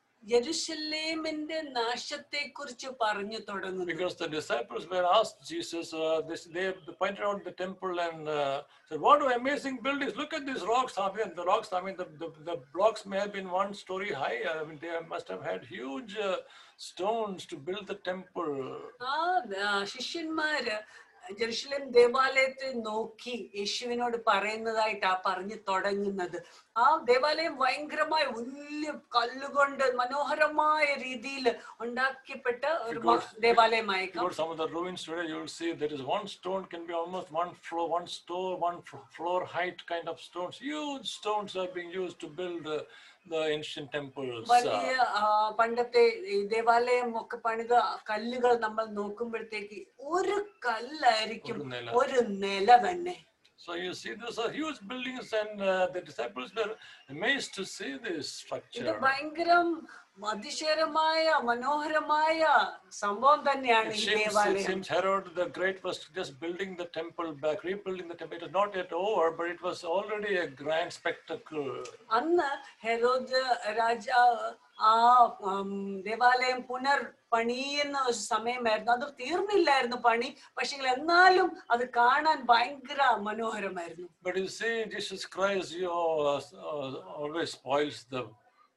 യെരുശലേമിന്റെ നാശത്തെ കുറിച്ച് പറഞ്ഞു തുടങ്ങുന്നു Because the disciples were asked Jesus, uh, this, they pointed out the temple and uh, said, What amazing buildings! Look at these rocks. I mean, the rocks, I mean, the, the, the blocks may have been one story high. I mean, they must have had huge uh, stones to build the temple. ആ ആ, ശിഷ്യന്മാര് ജെറുസലേം ദേവാലയത്തെ നോക്കി യേശുവിനോട് പറയുന്നതായിട്ടാ പറഞ്ഞു തുടങ്ങുന്നത് ആ ദേവാലയം ഭയങ്കരമായ വലിയ കല്ലുകൊണ്ട് മനോഹരമായ രീതിയിൽ ഉണ്ടാക്കിയപ്പെട്ട ഒരു മ- If you ദേവാലയമായേക്കാം go to some of the ruins today, you will see there is one stone can be almost one floor, one store, one f- floor height kind of stones. Huge stones are being used to build uh, the ancient temples. വലിയ ആ, പണ്ടത്തെ ഈ ദേവാലയം ഒക്കെ പണിത കല്ലുകൾ നമ്മൾ നോക്കുമ്പോഴത്തേക്ക് ഒരു കല്ലായിരിക്കും ഒരു നില. ഒരു നില തന്നെ So you see, those are huge buildings, and uh, the disciples were amazed to see this ഇത് structure. ഭയങ്കരം അതിശയകരമായ മനോഹരമായ സംഭവം തന്നെയാണ് It ഈ seems, it ദേവാലയം seems Herod the Great was just building the temple back, rebuilding the temple. It was not yet over, but it was already a grand spectacle. അന്ന് ഹെരോദ് രാജാവ് ആ ഉം, ദേവാലയം പുനർ പണിയുന്ന ഒരു സമയമായിരുന്നു അത് തീർന്നില്ലായിരുന്നു പണി പക്ഷെ എന്നാലും അത് കാണാൻ ഭയങ്കര മനോഹരമായിരുന്നു But you see, Jesus Christ, you know, uh, uh, always spoils the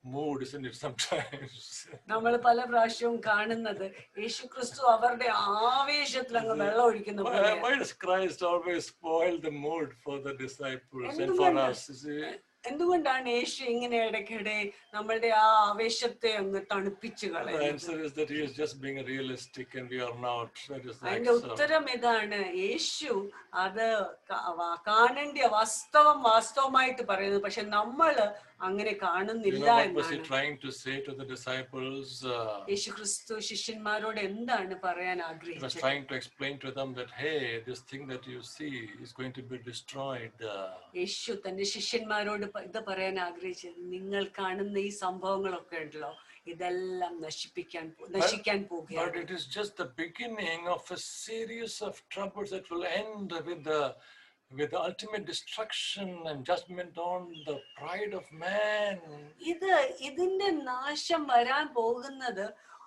mood, isn't it? Sometimes. നമ്മൾ പല പ്രാവശ്യവും കാണുന്നത് യേശു ക്രിസ്തു അവരുടെ ആവേശത്തിൽ അങ്ങ് വെള്ളം ഒഴിക്കുന്ന Why, പോലെ why does Christ always spoil the mood for the disciples and for us? You see? എന്തുകൊണ്ടാണ് യേശു ഇങ്ങനെ ഇടയ്ക്കിടെ നമ്മളുടെ ആ ആവേശത്തെ അങ്ങ് തണുപ്പിച്ചു The കളയുന്നത് answer is that he is just being realistic and we are not. That is the അതിന്റെ answer. ഉത്തരം ഇതാണ് യേശു അത് ക- വ- കാണേണ്ട വാസ്തവം വാസ്തവമായിട്ട് പറയുന്നത് പക്ഷെ നമ്മള് അങ്ങനെ You കാണുന്നില്ല know what was he എന്നാണ് trying to say to the disciples? Uh, യേശു ക്രിസ്തു ശിഷ്യന്മാരോട് എന്താണ് പറയാൻ he was ആഗ്രഹിച്ചത് trying to explain to them that, hey, this thing that you see is going to be destroyed. Uh, യേശു തന്റെ ശിഷ്യന്മാരോട് പ- ഇത് പറയാൻ ആഗ്രഹിച്ചത് നിങ്ങൾ കാണുന്ന ഈ സംഭവങ്ങളൊക്കെ ഉണ്ടല്ലോ ഇതെല്ലാം നശിപ്പിക്കാൻ പോ- നശിക്കാൻ But പോകുകയാണ് it is just the beginning of a series of troubles that will end with the with the ultimate destruction and judgment on the pride of man. ഇത് ഇതിന്റെ നാശം വരാൻ പോകുന്നത്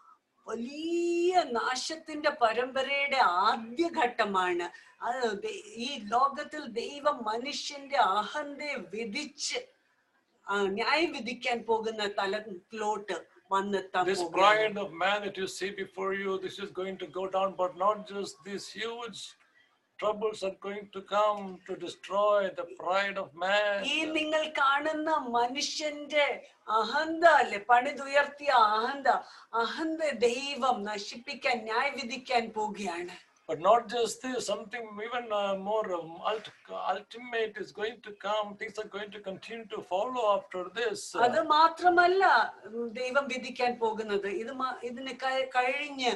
വലിയ നാശത്തിന്റെ പരമ്പരയുടെ ആദ്യഘട്ടമാണ് അത് ദൈ- ഈ ലോകത്തിൽ ദൈവം മനുഷ്യന്റെ അഹന്തയെ വിധിച്ച് ആ, ന്യായം വിധിക്കാൻ പോകുന്ന തലത്തിലോട്ട് വന്നെത്താൻ This പോകുകയാണ് pride of man that you see before you, this is going to go down, but not just these huge troubles are going to come to destroy the pride of man. ഈ നിങ്ങൾ കാണുന്ന മനുഷ്യന്റെ അഹന്ത അല്ലെ പണിതുയർത്തിയ അഹന്ത അഹന്ത ദൈവം നശിപ്പിക്കാൻ ന്യായ വിധിക്കാൻ പോവുകയാണ് But not just this, something even uh, more um, ult- ultimate is going to come. Things are going to continue to follow after this. Uh, അത് മാത്രമല്ല ഉം, ദൈവം വിധിക്കാൻ പോകുന്നത് ഇത് മ- ഇതിന് ക- കഴിഞ്ഞ്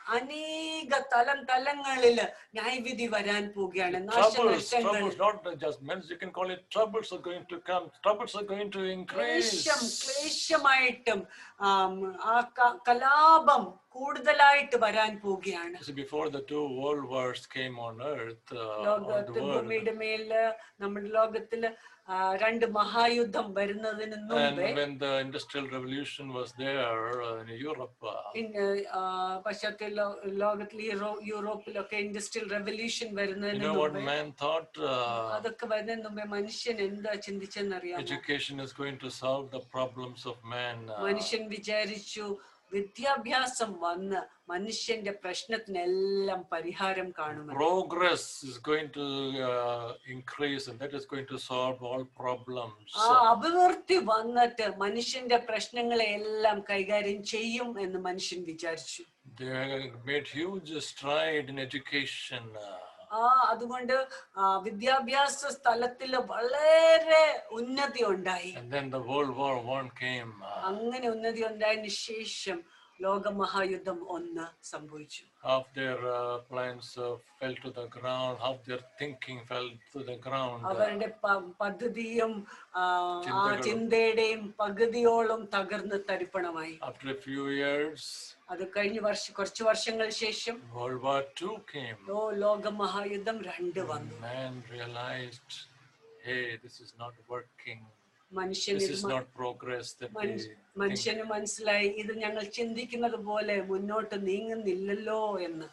അനേക തലം തലങ്ങളില് ന്യായവിധി വരാൻ പോവുകയാണ് troubles, നാശനഷ്ടങ്ങൾ troubles, not just men, you can call it troubles are going to come. Troubles are going to ക്ലേശം increase. ക്ലേശമായിട്ടും ആം, ആ ക- കലാപം കൂടുതലായിട്ട് വരാൻ പോവുകയാണ് See, before the two world wars came on earth, uh, on ലോകത്ത് the world, ഭൂമിയുടെ മേല് നമ്മുടെ ലോകത്തില് ആ, രണ്ട് മഹായുദ്ധം വരുന്നതിന് and മുമ്പേ when the industrial revolution was there uh, in Europe, uh, പിന്നെ ആ, പാശ്ചാത്യ ലോ- ലോകത്തിൽ യൂറോ- യൂറോപ്പിലൊക്കെ ഇൻഡസ്ട്രിയൽ റെവല്യൂഷൻ you വരുന്നതിന് know what മുമ്പേ man thought? Uh, അതൊക്കെ വരുന്നതിന് മുമ്പേ മനുഷ്യൻ എന്താ ചിന്തിച്ചെന്നറിയാമോ education is going to solve the problems of man. uh, മനുഷ്യൻ വിചാരിച്ചു വിദ്യാഭ്യാസം വന്ന് മനുഷ്യന്റെ പ്രശ്നത്തിനെല്ലാം പരിഹാരം കാണുമെന്ന് progress is going to uh, increase and that is going to solve all problems. ആ അഭിവൃദ്ധി വന്നിട്ട് മനുഷ്യന്റെ പ്രശ്നങ്ങളെ എല്ലാം കൈകാര്യം ചെയ്യും എന്ന് മനുഷ്യൻ വിചാരിച്ചു They made huge stride in education. uh, ആ അതുകൊണ്ട് ആ, വിദ്യാഭ്യാസ സ്ഥലത്തില് വളരെ ഉന്നതി ഉണ്ടായി and then the World War One came. uh, അങ്ങനെ ഉന്നതി ഉണ്ടായതിനു ശേഷം ലോകമഹായുദ്ധം ഒന്ന് സംഭവിച്ചു half their uh, plans uh, fell to the ground, half their thinking fell to the ground. uh, അവരുടെ പ- പദ്ധതിയും ആ, ആ ചിന്തകളും. ചിന്തയുടെയും പകുതിയോളം തകർന്ന് തരിപ്പണമായി after a few years, അത് കഴിഞ്ഞ വർഷം കുറച്ച് വർഷങ്ങൾ ശേഷം World War II came. ഓ ലോകമഹായുദ്ധം രണ്ട് വന്നു Man realized, hey, this is not working. മനുഷ്യൻ This ഇത് is മ- not progress that we മനുഷ്യ- think. മനുഷ്യന് മനസ്സിലായി ഇത് ഞങ്ങൾ ചിന്തിക്കുന്നത് പോലെ മുന്നോട്ട് നീങ്ങുന്നില്ലല്ലോ എന്ന്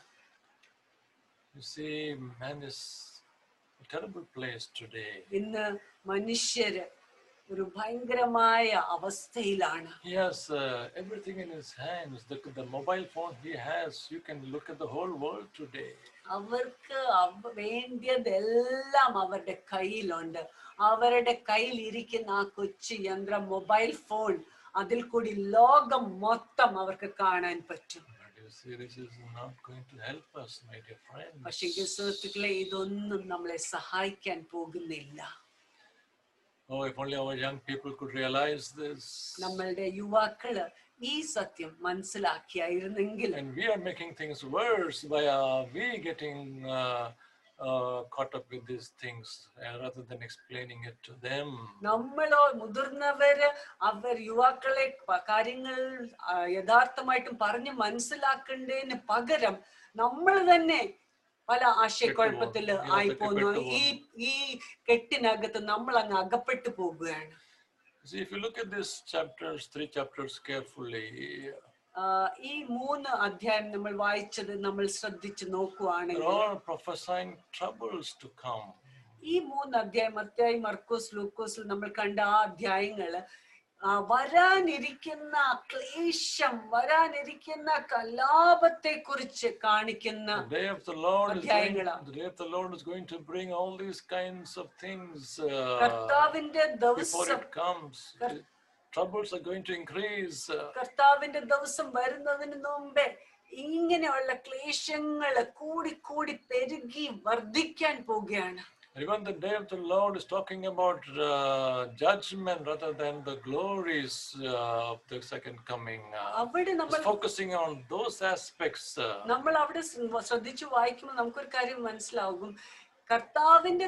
You see, man is a terrible place today. ഇന്ന് മനുഷ്യര് ഒരു ഭയങ്കരമായ അവസ്ഥയിലാണ് He has uh, everything in his hands. The, the mobile phone he has, you can look at the whole world today. അവർക്ക് അവ- വേണ്ടിയതെല്ലാം അവരുടെ കയ്യിലുണ്ട് അവരുടെ കയ്യിൽ ഇരിക്കുന്ന ആ കൊച്ചു യന്ത്രം മൊബൈൽ ഫോൺ അതിൽ കൂടി ലോകം മൊത്തം അവർക്ക് കാണാൻ പറ്റും But you see, this is not going to help us, my dear പക്ഷെ friends. സുഹൃത്തുക്കളെ ഇതൊന്നും നമ്മളെ സഹായിക്കാൻ പോകുന്നില്ല Oh, if only our young people could realize this. നമ്മളുടെ യുവാക്കള് ഈ സത്യം മനസ്സിലാക്കിയായിരുന്നെങ്കിൽ And we are making things worse by uh, we getting uh, uh, caught up with these things uh, rather than explaining it to them. നമ്മളോ മുതിർന്നവര് അവർ യുവാക്കളെ പ- കാര്യങ്ങൾ ആ, യഥാർത്ഥമായിട്ടും പറഞ്ഞ് മനസ്സിലാക്കേണ്ടതിന് പകരം നമ്മൾ തന്നെ പല ആശയക്കുഴപ്പത്തില് പെട്ടുപോകും. ആയിപ്പോന്നു ഇതിനകത്തൊക്കെ ഈ ഈ കെട്ടിനകത്ത് നമ്മൾ അങ്ങ് അകപ്പെട്ടു പോകുകയാണ് See, if you look at these chapters, three chapters carefully, ആ, ഈ മൂന്ന് അധ്യായം നമ്മൾ വായിച്ചത് നമ്മൾ ശ്രദ്ധിച്ചു they're നോക്കുവാണെങ്കിൽ all prophesying troubles to come. ഈ മൂന്ന് അധ്യായം മത്തായി മർക്കോസ് ലൂക്കോസിൽ നമ്മൾ കണ്ട ആ അധ്യായങ്ങള് ആ, വരാനിരിക്കുന്ന ക്ലേശം വരാനിരിക്കുന്ന കലാപത്തെ കുറിച്ച് കാണിക്കുന്ന The day of the Lord is going, അധ്യായങ്ങളാ. the day of the Lord is going to bring all these kinds of things uh, കർത്താവിന്റെ before ദിവസം it comes. Kar- The troubles are going to increase. uh, കർത്താവിന്റെ ദിവസം വരുന്നതിന് മുമ്പേ ഇങ്ങനെയുള്ള ക്ലേശങ്ങള് കൂടി കൂടി പെരുകി വർദ്ധിക്കാൻ പോവുകയാണ് Even the day of the Lord is talking about uh, judgment rather than the glories uh, of the second coming. Uh, അവിടെ നമ്മൾ it's focusing on those aspects. Uh, നമ്മൾ അവിടെ ശ്ര- ശ്രദ്ധിച്ചു വായിക്കുമ്പോൾ നമുക്കൊരു കാര്യം മനസ്സിലാകും കർത്താവിന്റെ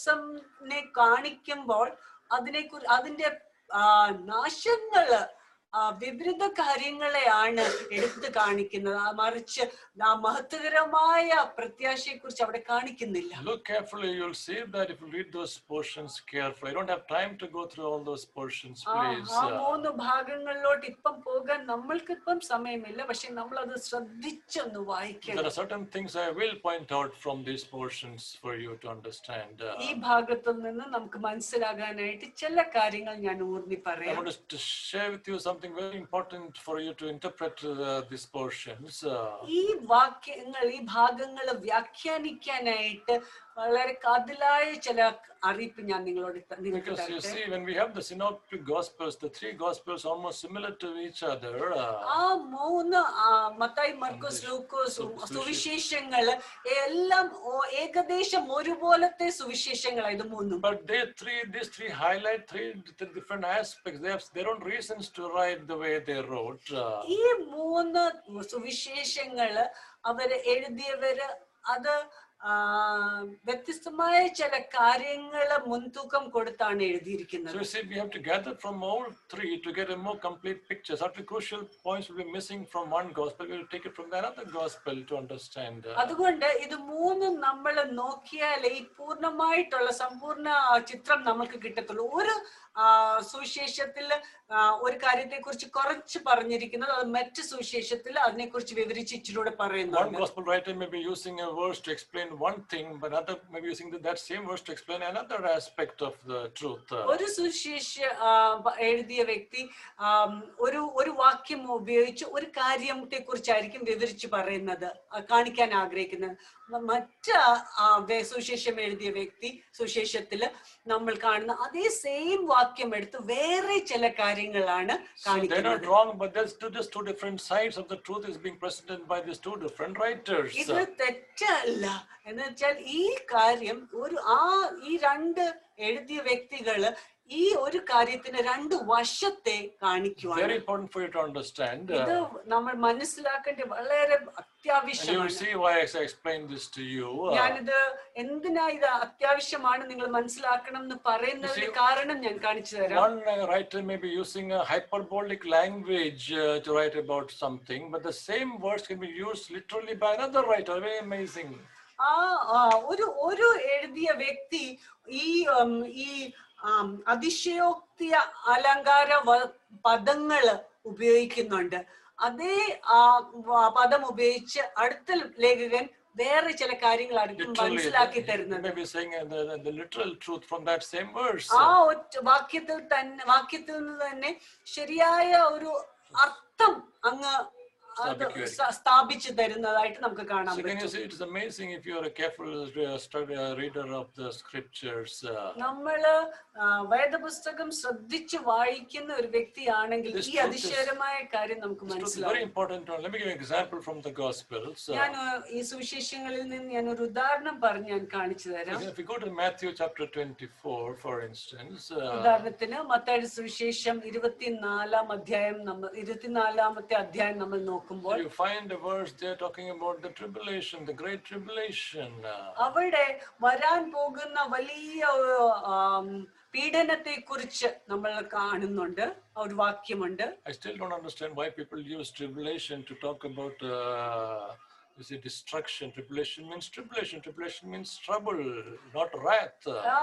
ദിവസനെ കാണിക്കുമ്പോൾ അതിനെ കുറി അതിന്റെ ആ, നാശങ്ങള് ആ, വിപരീത കാര്യങ്ങളെയാണ് എടുത്തു കാണിക്കുന്നത് ആ, മറിച്ച് ആ മഹത്വകരമായ പ്രത്യാശയെ കുറിച്ച് അവിടെ കാണിക്കുന്നില്ല Look carefully, you'll see that if you read those portions carefully. I don't have time to go through all those portions, ആ please. ആ Uh, മൂന്ന് ഭാഗങ്ങളിലോട്ട് ഇപ്പം പോകാൻ നമ്മൾക്ക് ഇപ്പം സമയമില്ല പക്ഷെ നമ്മൾ അത് ശ്രദ്ധിച്ചൊന്ന് വായിക്കണം there are certain things I will point out from these portions for you to understand. Uh, ഈ ഭാഗത്തു നിന്ന് നമുക്ക് മനസ്സിലാകാനായിട്ട് ചില കാര്യങ്ങൾ ഞാൻ ഊർന്നി I പറയാം want to share with you something very important for you to interpret uh, these portions. Uh, ഈ വാക്യങ്ങൾ ഈ ഭാഗങ്ങൾ വ്യാഖ്യാനിക്കാനായിട്ട് വളരെ കാതലായ ചില അറിയിപ്പ് ഞാൻ നിങ്ങളോട് ത- നിങ്ങൾക്ക് because you തരട്ടെ see, when we have the synoptic gospels, the three gospels are almost similar to each other. Uh, ആ മൂന്ന് ആ, മത്തായി മർക്കോസ് ലൂക്കോസ് സുവിശേഷങ്ങള് എല്ലാം ഓ- ഏകദേശം ഒരുപോലത്തെ സുവിശേഷങ്ങളാണ് ഇത് മൂന്നും But they three, these three highlight three d- different aspects. They have their own reasons to write the way they wrote. Uh, ഈ മൂന്ന് സുവിശേഷങ്ങള് അവര് എഴുതിയവര് അത് ആ, വ്യത്യസ്തമായ ചില കാര്യങ്ങള് മുൻതൂക്കം കൊടുത്താണ് so എഴുതിയിരിക്കുന്നത് you see, we have to gather from all three to get a more complete picture. Certain crucial points will be missing from one gospel. We will take it from another gospel to understand. Uh, അതുകൊണ്ട് ഇത് മൂന്നും നമ്മൾ നോക്കിയാൽ ഈ പൂർണ്ണമായിട്ടുള്ള സമ്പൂർണ്ണ ആ, ചിത്രം നമുക്ക് കിട്ടത്തുള്ളൂ ഒരു ആ, സുവിശേഷത്തിൽ ആ, ഒരു കാര്യത്തെ കുറിച്ച് കുറച്ച് പറഞ്ഞിരിക്കുന്നത് അത് മറ്റ് സുവിശേഷത്തിൽ അതിനെക്കുറിച്ച് വിവരിച്ച് ഇച്ചിലൂടെ One പറയുന്നുണ്ട് gospel writer may be using a verse to explain one thing, but another may be using the, that same verse to explain another aspect of the truth. Uh, ഒരു സുവിശേഷ ആ, വ- എഴുതിയ വ്യക്തി ആം, ഒരു ഒരു വാക്യം ഉപയോഗിച്ച് ഒരു കാര്യത്തെ കുറിച്ചായിരിക്കും വിവരിച്ച് പറയുന്നത് ആ, കാണിക്കാൻ ആഗ്രഹിക്കുന്നത് മ- മറ്റ് ആ, വേ- സുവിശേഷം എഴുതിയ വ്യക്തി സുവിശേഷത്തില് നമ്മൾ കാണുന്ന അതേ സെയിം വാക്യം എടുത്ത് വേറെ ചില കാര്യങ്ങളാണ് so they're കാണിക്കുന്നത് not wrong, but there's two, just two different sides of the truth is being presented by these two different writers. ഇത് തെറ്റല്ല എന്ന് വെച്ചാൽ ഈ കാര്യം ഒരു ആ ഈ രണ്ട് എഴുതിയ വ്യക്തികള് ഈ ഒരു കാര്യത്തിന് രണ്ട് വശത്തെ കാണിക്കുവാണ് Very important for you to understand. ഇത് Uh, നമ്മൾ മനസ്സിലാക്കേണ്ട വളരെ and you will അത്യാവശ്യമാണ് see why I explained this to you. Uh, ഞാനിത് എന്തിനാ ഇത് അത്യാവശ്യമാണ് നിങ്ങൾ മനസ്സിലാക്കണം എന്ന് പറയുന്നതിന് You see, കാരണം ഞാൻ കാണിച്ചു തരാം One uh, writer may be using a hyperbolic language uh, to write about something, but the same words can be used literally by another writer. Very amazing. ആ ആ, ഒരു ഒരു എഴുതിയ വ്യക്തി ഈ ഉം, ഈ ആം, അതിശയോക്തി അലങ്കാര വ- പദങ്ങള് ഉപയോഗിക്കുന്നുണ്ട് അതേ ആ വ- പദം ഉപയോഗിച്ച് അടുത്ത ലേഖകൻ വേറെ ചില കാര്യങ്ങളായിരിക്കും Literally, മനസ്സിലാക്കി he തരുന്നത് may be saying uh, the, the, the literal truth from that same verse. ആ ഒറ്റ വാക്യത്തിൽ തന്നെ വാക്യത്തിൽ നിന്ന് തന്നെ ശരിയായ ഒരു അർത്ഥം അങ്ങ് അത് സ്ഥാപിക്കുമായിരിക്കും. സ- സ്ഥാപിച്ചു തരുന്നതായിട്ട് നമുക്ക് കാണാൻ So can you പറ്റും see, it's amazing if you are a careful uh, study, uh, reader of the scriptures. Uh, നമ്മള് ആ, വേദപുസ്തകം ശ്രദ്ധിച്ച് വായിക്കുന്ന ഒരു വ്യക്തിയാണെങ്കിൽ This ഈ truth is- അതിശയകരമായ കാര്യം നമുക്ക് this truth is very മനസ്സിലാവും important. to- Let me give you an example from the Gospels. Uh, ഞാൻ ആ, ഈ സുവിശേഷങ്ങളിൽ നിന്ന് ഞാൻ ഒരു ഉദാഹരണം പറഞ്ഞ് ഞാൻ കാണിച്ചു തരാം if you go to Matthew chapter 24, for instance, uh, ഉദാഹരണത്തിന് മത്തായുടെ സുവിശേഷം ഇരുപത്തിനാലാം അധ്യായം നമ്മൾ ഇരുപത്തിനാലാമത്തെ അധ്യായം നമ്മൾ നോക്കുമ്പോൾ you find a verse there talking about the tribulation, the great tribulation. Uh, അവിടെ വരാൻ പോകുന്ന വലിയ ഒരു, ആം, പീഡനത്തെ കുറിച്ച് നമ്മൾ കാണുന്നുണ്ട് ആ ഒരു വാക്യമുണ്ട് I still don't understand why people use tribulation to talk about, uh, you see, destruction. Tribulation means tribulation. Tribulation means trouble, not wrath. ആ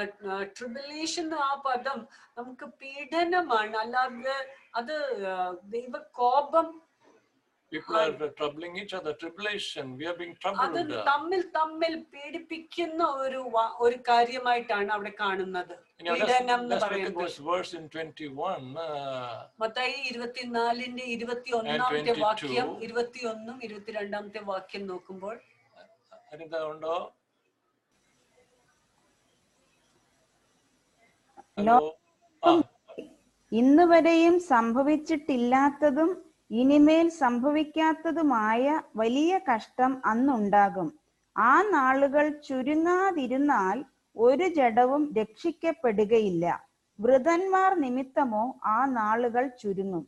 ട്രിബുലേഷൻ ആ പദം നമുക്ക് പീഡനമാണ് അല്ലാതെ അത് ആ, ദൈവ കോപം People are uh, troubling each other. Tribulation. We are being അത് troubled. തമ്മിൽ തമ്മിൽ പീഡിപ്പിക്കുന്ന ഒരു വ- ഒരു കാര്യമായിട്ടാണ് അവിടെ കാണുന്നത് You know, let's, പീഡനം എന്ന് let's look at പറയുമ്പോൾ this verse in 21. Uh, Mathai ഇരുപത്തിനാലിന്റെ ഇരുപത്തി ഒന്നാമത്തെ 22. വാക്യം ഇരുപത്തിയൊന്നും ഇരുപത്തിരണ്ടാമത്തെ വാക്യം നോക്കുമ്പോൾ അനിത ഉണ്ടോ ഹലോ ആ ഇന്ന് വരെയും സംഭവിച്ചിട്ടില്ലാത്തതും ഇനിമേൽ സംഭവിക്കാത്തതുമായ വലിയ കഷ്ടം അന്നുണ്ടാകും ആ നാളുകൾ ചുരുങ്ങാതിരുന്നാൽ ഒരു ജഡവും രക്ഷിക്കപ്പെടുകയില്ല വൃതന്മാർ നിമിത്തമോ ആ നാളുകൾ ചുരുങ്ങും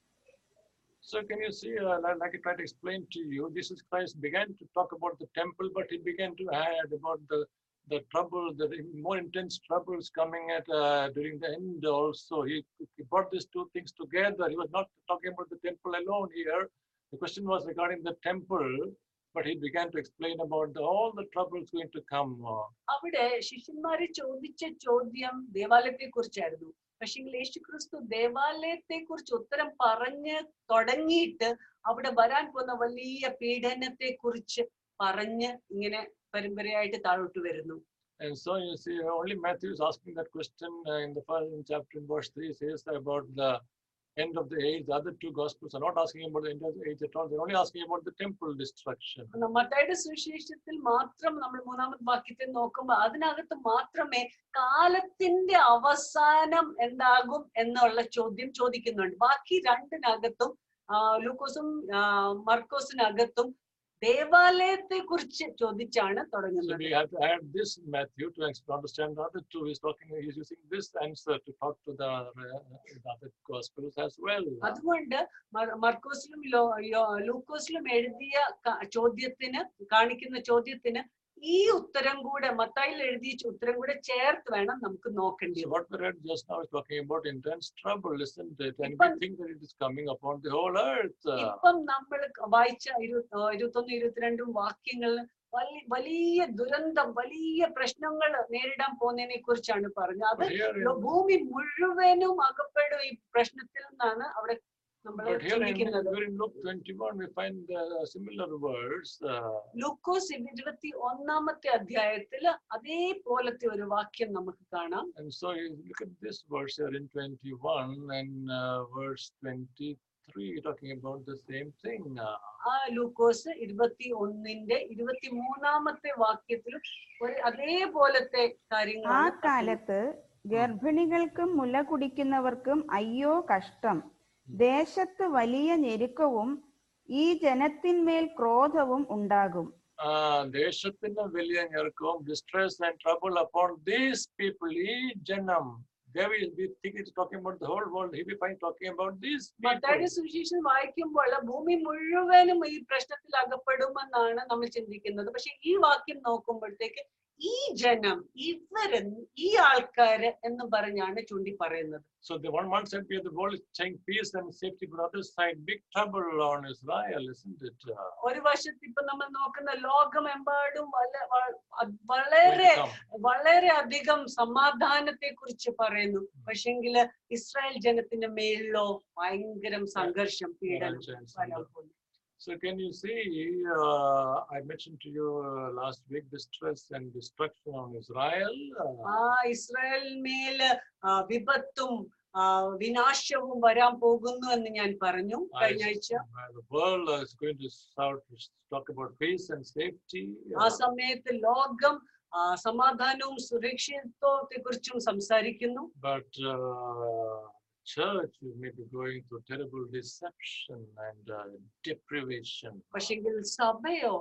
So can you see, uh, like like I tried to explain to you, Jesus Christ began to talk about the temple, but he began to add about the the trouble, the more intense troubles coming at uh, during the end. Also, he, he brought these two things together. He was not talking about the temple alone here. The question was regarding the temple, but he began to explain about the, all the troubles going to come. Uh, അവിടെ ശിഷ്യന്മാര് ചോദിച്ച ചോദ്യം ദേവാലയത്തെ കുറിച്ചായിരുന്നു പക്ഷെ യേശു ക്രിസ്തു ദേവാലയത്തെ കുറിച്ച് ഉത്തരം പറഞ്ഞ് തുടങ്ങിയിട്ട് അവിടെ വരാൻ പോകുന്ന വലിയ പീഡനത്തെ കുറിച്ച് പറഞ്ഞ് ഇങ്ങനെ പരമ്പരയായിട്ട് താഴോട്ട് വരുന്നു And so you see, only Matthew is asking that question uh, in the first in chapter in verse 3 says about the end of the age. The other two gospels are not asking about the end of the age at all. They're only asking about the temple destruction. മത്തായിയുടെ സുവിശേഷത്തിൽ മാത്രം നമ്മൾ മൂന്നാമത്തെ വാക്യത്തിൽ നോക്കുമ്പോൾ അതിനകത്ത് മാത്രമേ കാലത്തിന്റെ അവസാനം എന്താകും എന്നുള്ള ചോദ്യം ചോദിക്കുന്നുണ്ട് ബാക്കി രണ്ടിനകത്തും ആ, ലൂക്കോസും ആ, മർക്കോസിനകത്തും ദേവാലയത്തെ കുറിച്ച് ചോദിച്ചാണ് So തുടങ്ങുന്നത് we have to add this Matthew to ex- to understand the other two. He's talking, he's using this answer to talk to the, uh, the other gospels as well. അതുകൊണ്ട് മർ- മർക്കോസിലും ലോ- യോ- ലൂക്കോസിലും എഴുതിയ ക- ചോദ്യത്തിന് കാണിക്കുന്ന ചോദ്യത്തിന് ഈ ഉത്തരം കൂടെ മത്തായിൽ എഴുതിയ ചു- ഉത്തരം കൂടെ ചേർത്ത് വേണം നമുക്ക് നോക്കേണ്ടി So വരും. what we read just now is talking about intense trouble, isn't it? And we Ipan- think that it is coming upon the whole earth. Uh, ഇപ്പം നമ്മൾ വായിച്ച ഇരു- ആ, ഇരുപത്തൊന്ന് ഇരുപത്തിരണ്ടും വാക്യങ്ങളിൽ വലി- വലിയ ദുരന്തം വലിയ പ്രശ്നങ്ങൾ നേരിടാൻ പോകുന്നതിനെ കുറിച്ചാണ് പറഞ്ഞത് അത് But here in, ലോ- ഭൂമി മുഴുവനും അകപ്പെടും ഈ പ്രശ്നത്തിൽ നിന്നാണ് അവിടെ നമ്മൾ but here in, ചിന്തിക്കുന്നത് here in Luke 21, we find uh, similar words. Uh, ലൂക്കോസ് ഇരുപത്തി ഒന്നാമത്തെ അധ്യായത്തിൽ അതേപോലത്തെ ഒരു വാക്യം നമുക്ക് കാണാം and so you look at this verse here in 21 and uh, verse 23, talking about the same thing. Uh, ആ ലൂക്കോസ് ഇരുപത്തി ഒന്നിന്റെ ഇരുപത്തി മൂന്നാമത്തെ വാക്യത്തിലും ഒരു അതേപോലത്തെ ആ കാര്യങ്ങളാണ് കാലത്ത് ഗർഭിണികൾക്കും മുല കുടിക്കുന്നവർക്കും അയ്യോ കഷ്ടം ദേശത്ത് വലിയ ഞെരുക്കവും ഈ ജനത്തിന്മേൽ ക്രോധവും ഉണ്ടാകും uh, ദേശത്തിന് വലിയ ഞെരുക്കവും distress and trouble upon these people, ഈ ജനം. They will be thinking it's talking about the whole world. He will find talking about these people. മത്തായുടെ സുവിശേഷം വായിക്കുമ്പോൾ ഭൂമി മുഴുവനും ഈ പ്രശ്നത്തിൽ അകപ്പെടുമെന്നാണ് നമ്മൾ ചിന്തിക്കുന്നത് പക്ഷെ ഈ വാക്യം നോക്കുമ്പോഴത്തേക്ക് ഈ ജനം ഇവര് ഈ ആൾക്കാര് എന്ന് പറഞ്ഞാണ് ചൂണ്ടി പറയുന്നത് So the one one side, we have the world is saying peace and safety, but other side, big trouble on Israel, isn't it? Uh, ഒരു വശത്ത് ഇപ്പൊ നമ്മൾ നോക്കുന്ന ലോകമെമ്പാടും വല- വ- അത് going വളരെ to come. വളരെ അധികം സമാധാനത്തെ കുറിച്ച് പറയുന്നു പക്ഷെങ്കില് ഇസ്രായേൽ ജനത്തിന്റെ മേലിലോ ഭയങ്കരം സംഘർഷം പീഡനം Chance. വരാൻ പോകുന്നു So can you see, uh, I mentioned to you uh, last week, distress and destruction on Israel. Uh, ആ ഇസ്രായേൽ മേല് ആ, വിപത്തും ആ, വിനാശവും വരാൻ പോകുന്നു എന്ന് ഞാൻ പറഞ്ഞു കഴിഞ്ഞ ആഴ്ച uh, the world is going to start to talk about peace and safety. ആ Uh, സമയത്ത് ലോകം ആ, സമാധാനവും സുരക്ഷിതത്വത്തെ കുറിച്ചും സംസാരിക്കുന്നു but uh, church may be going through terrible deception and uh, deprivation. പക്ഷെങ്കിൽ സഭയോ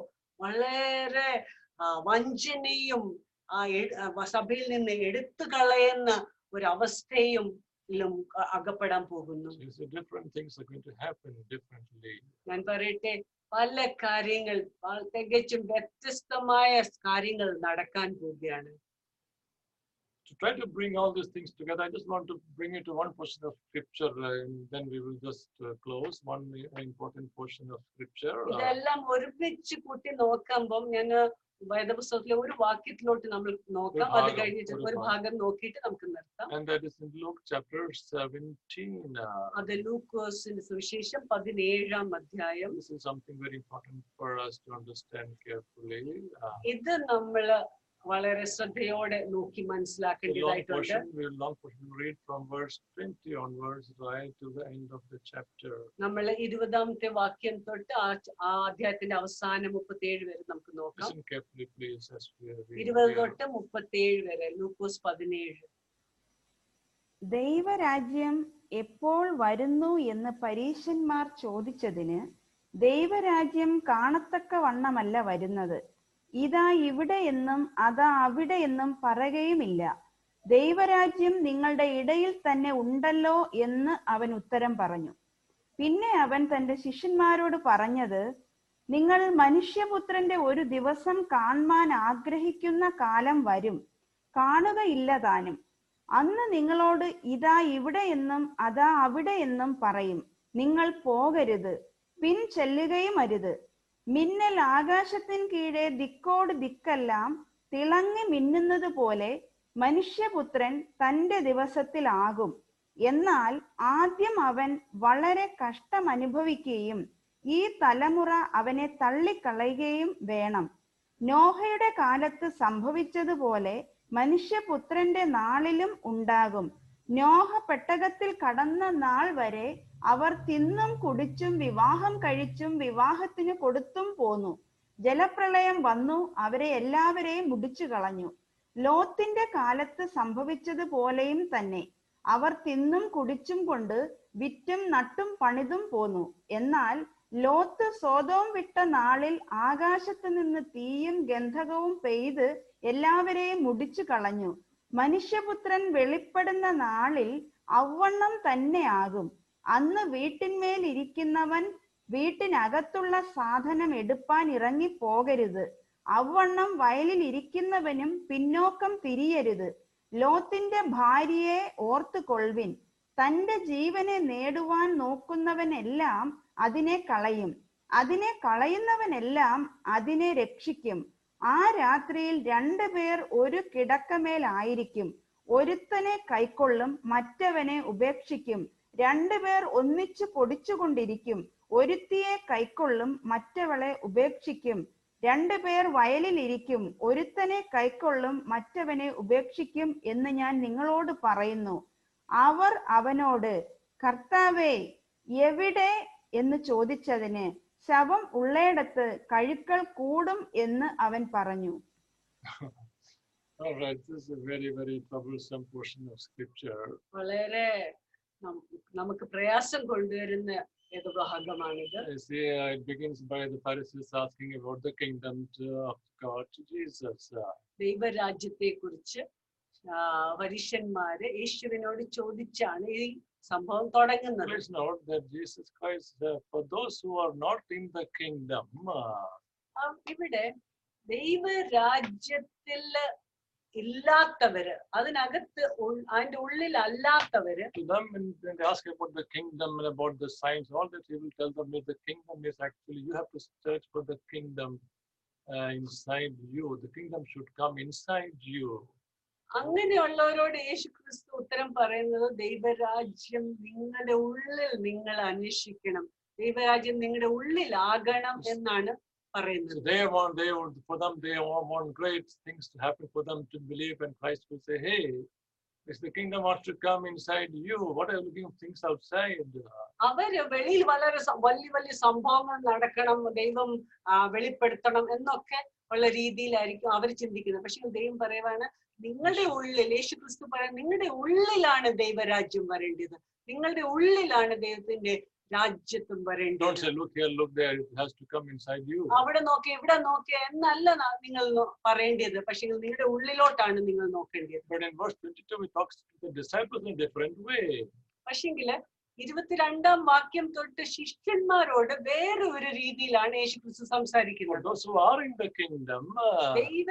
വളരെ ആ, വഞ്ചനയും ആ എ- ആ, സഭയിൽ നിന്ന് എടുത്തു കളയുന്ന ഒരു അവസ്ഥയും ലും അ- അകപ്പെടാൻ പോകുന്നു So you see, different things are going to happen differently. ഞാൻ പറയട്ടെ പല കാര്യങ്ങൾ വ- തികച്ചും വ്യത്യസ്തമായ കാര്യങ്ങൾ നടക്കാൻ പോവുകയാണ് to try to bring all these things together, I just want to bring you to one portion of scripture, uh, and then we will just uh, close. One uh, important portion of scripture. uh, ഇതെല്ലാം ഒരുമിച്ച് കൂട്ടി നോക്കുമ്പം ഞാൻ വേദപുസ്തകത്തിലെ ഒരു വാക്യത്തിലോട്ട് നമ്മൾ നോക്കാം അത് ഭാഗം, കഴിഞ്ഞിട്ട് ഒരു ഒരു ഭാഗം. ഭാഗം നോക്കിയിട്ട് നമുക്ക് നിർത്താം and that is in Luke chapter 17. Uh, അത് ലൂക്കോസിന്റെ സുവിശേഷം പതിനേഴാം അധ്യായം this is something very important for us to understand carefully. Uh, ഇത് നമ്മള് വളരെ ശ്രദ്ധയോടെ നോക്കി the long മനസ്സിലാക്കേണ്ടതായിട്ടുണ്ട് portion, we will long portion read from verse 20 onwards right to the end of the chapter. നമ്മൾ ഇരുപതാമത്തെ വാക്യം തൊട്ട് ആ ആ അധ്യായത്തിന്റെ അവസാനം മുപ്പത്തിയേഴ് വരെ നമുക്ക് നോക്കാം Listen carefully, please, as we are reading. ഇരുപത് here. തൊട്ട് മുപ്പത്തിയേഴ് വരെ ലൂക്കോസ് പതിനേഴ് ദൈവരാജ്യം എപ്പോൾ വരുന്നു എന്ന് പരീശന്മാർ ചോദിച്ചതിന് ദൈവരാജ്യം കാണത്തക്ക വണ്ണമല്ല വരുന്നത് ഇതാ ഇവിടെ എന്നും അതാ അവിടെ എന്നും പറയുകയുമില്ല ദൈവരാജ്യം നിങ്ങളുടെ ഇടയിൽ തന്നെ ഉണ്ടല്ലോ എന്ന് അവൻ ഉത്തരം പറഞ്ഞു പിന്നെ അവൻ തന്റെ ശിഷ്യന്മാരോട് പറഞ്ഞത് നിങ്ങൾ മനുഷ്യപുത്രന്റെ ഒരു ദിവസം കാണുവാൻ ആഗ്രഹിക്കുന്ന കാലം വരും കാണുകയില്ല താനും അന്ന് നിങ്ങളോട് ഇതാ ഇവിടെ എന്നും അതാ അവിടെ എന്നും പറയും നിങ്ങൾ പോകരുത് പിൻ ചെല്ലുകയും അരുത് മിന്നൽ ആകാശത്തിൻ കീഴെ ദിക്കോട് ദിക്കെല്ലാം തിളങ്ങി മിന്നുന്നത് പോലെ മനുഷ്യപുത്രൻ തന്റെ ദിവസത്തിലാകും എന്നാൽ ആദ്യം അവൻ വളരെ കഷ്ടം അനുഭവിക്കുകയും ഈ തലമുറ അവനെ തള്ളിക്കളയുകയും വേണം നോഹയുടെ കാലത്ത് സംഭവിച്ചതുപോലെ മനുഷ്യപുത്രന്റെ നാളിലും ഉണ്ടാകും നോഹ പെട്ടകത്തിൽ കടന്ന നാൾ വരെ അവർ തിന്നും കുടിച്ചും വിവാഹം കഴിച്ചും വിവാഹത്തിന് കൊടുത്തും പോന്നു ജലപ്രളയം വന്നു അവരെ എല്ലാവരെയും മുടിച്ചു കളഞ്ഞു ലോത്തിന്റെ കാലത്ത് സംഭവിച്ചതുപോലെയും തന്നെ അവർ തിന്നും കുടിച്ചും കൊണ്ട് വിറ്റും നട്ടും പണിതും പോന്നു എന്നാൽ ലോത്ത് സ്വതവും വിട്ട നാളിൽ ആകാശത്ത് നിന്ന് തീയും ഗന്ധകവും പെയ്ത് എല്ലാവരെയും മുടിച്ചു കളഞ്ഞു മനുഷ്യപുത്രൻ വെളിപ്പെടുന്ന നാളിൽ അവണ്ണം തന്നെയാകും അന്ന് വീട്ടിന്മേൽ ഇരിക്കുന്നവൻ വീട്ടിനകത്തുള്ള സാധനം എടുപ്പാൻ ഇറങ്ങി പോകരുത് അവണ്ണം വയലിൽ ഇരിക്കുന്നവനും പിന്നോക്കം തിരിയരുത് ലോത്തിന്റെ ഭാര്യയെ ഓർത്തു കൊൾവിൻ തന്റെ ജീവനെ നേടുവാൻ നോക്കുന്നവനെല്ലാം അതിനെ കളയും അതിനെ കളയുന്നവനെല്ലാം അതിനെ രക്ഷിക്കും ആ രാത്രിയിൽ രണ്ടു പേർ ഒരു കിടക്കമേലായിരിക്കും ഒരുത്തനെ കൈക്കൊള്ളും മറ്റവനെ ഉപേക്ഷിക്കും രണ്ടുപേർ ഒന്നിച്ചു പൊടിച്ചുകൊണ്ടിരിക്കും ഒരുത്തിയെ കൈക്കൊള്ളും മറ്റവളെ ഉപേക്ഷിക്കും രണ്ടുപേർ വയലിലിരിക്കും ഒരുത്തനെ കൈക്കൊള്ളും മറ്റവനെ ഉപേക്ഷിക്കും എന്ന് ഞാൻ നിങ്ങളോട് പറയുന്നു അവർ അവനോട് കർത്താവേ എവിടെ എന്ന് ചോദിച്ചതിന് ശവം ഉള്ളയിടത്ത് കഴുക്കൾ കൂടും എന്ന് അവൻ പറഞ്ഞു All right, this is a very, very troublesome portion of scripture. വളരെ നം- നമുക്ക് പ്രയാസം കൊണ്ടുവരുന്ന ഏത് ഭാഗമാണിത് You see, uh, it begins by the Pharisees asking about the kingdom to, of God to Jesus. Uh, ദൈവരാജ്യത്തെ കുറിച്ച് പരീക്ഷന്മാര് യേശുവിനോട് ചോദിച്ചാണ് ഈ സംഭവം തുടങ്ങുന്നത് Please note that Jesus Christ, uh, for those who are not in the kingdom, uh, ആ, ഇവിടെ ദൈവരാജ്യത്തിൽ ഇല്ലാത്തവര് അതിനകത്ത് ഉൾ- അതിന്റെ ഉള്ളിൽ അല്ലാത്തവര് to them, when, when they ask about the kingdom and about the signs, all that he will tell them is the kingdom is actually, you have to search for the kingdom uh, inside you. The kingdom should come inside you. അങ്ങനെയുള്ളവരോട് യേശു ക്രിസ്തു ഉത്തരം പറയുന്നത് ദൈവരാജ്യം നിങ്ങളുടെ ഉള്ളിൽ നിങ്ങൾ അന്വേഷിക്കണം ദൈവരാജ്യം നിങ്ങളുടെ ഉള്ളിലാകണം എന്നാണ് So പറയുന്നത് they want, they would, for them, they all want great things to happen for them to believe, and Christ will say, Hey, if the kingdom wants to come inside you, what are you looking for things outside? അവര് വെളിയിൽ വളരെ സ- വലിയ വലിയ സംഭവങ്ങൾ നടക്കണം ദൈവം ആ, വെളിപ്പെടുത്തണം എന്നൊക്കെ ഉള്ള രീതിയിലായിരിക്കും അവർ ചിന്തിക്കുന്നത് പക്ഷെ ദൈവം പറയുവാണ് നിങ്ങളുടെ ഉള്ളിൽ യേശു ക്രിസ്തു പറയാൻ നിങ്ങളുടെ ഉള്ളിലാണ് ദൈവരാജ്യം വരേണ്ടത് നിങ്ങളുടെ ഉള്ളിലാണ് ദൈവത്തിന്റെ രാജ്യത്വം Don't വരേണ്ടത് say, Look here, look there, it has to come inside you. അവിടെ നോക്കി ഇവിടെ നോക്കി എന്നല്ല ന- നിങ്ങൾ നോ- പറയേണ്ടത് പക്ഷെ നിങ്ങളുടെ ഉള്ളിലോട്ടാണ് നിങ്ങൾ നോക്കേണ്ടത് But in verse 22, he talks to the disciples in a different way. പക്ഷെങ്കില് ഇരുപത്തിരണ്ടാം വാക്യം തൊട്ട് ശിഷ്യന്മാരോട് വേറെ ഒരു രീതിയിലാണ് യേശു ക്രിസ്തു For സംസാരിക്കുന്നത് those who are in the kingdom, uh,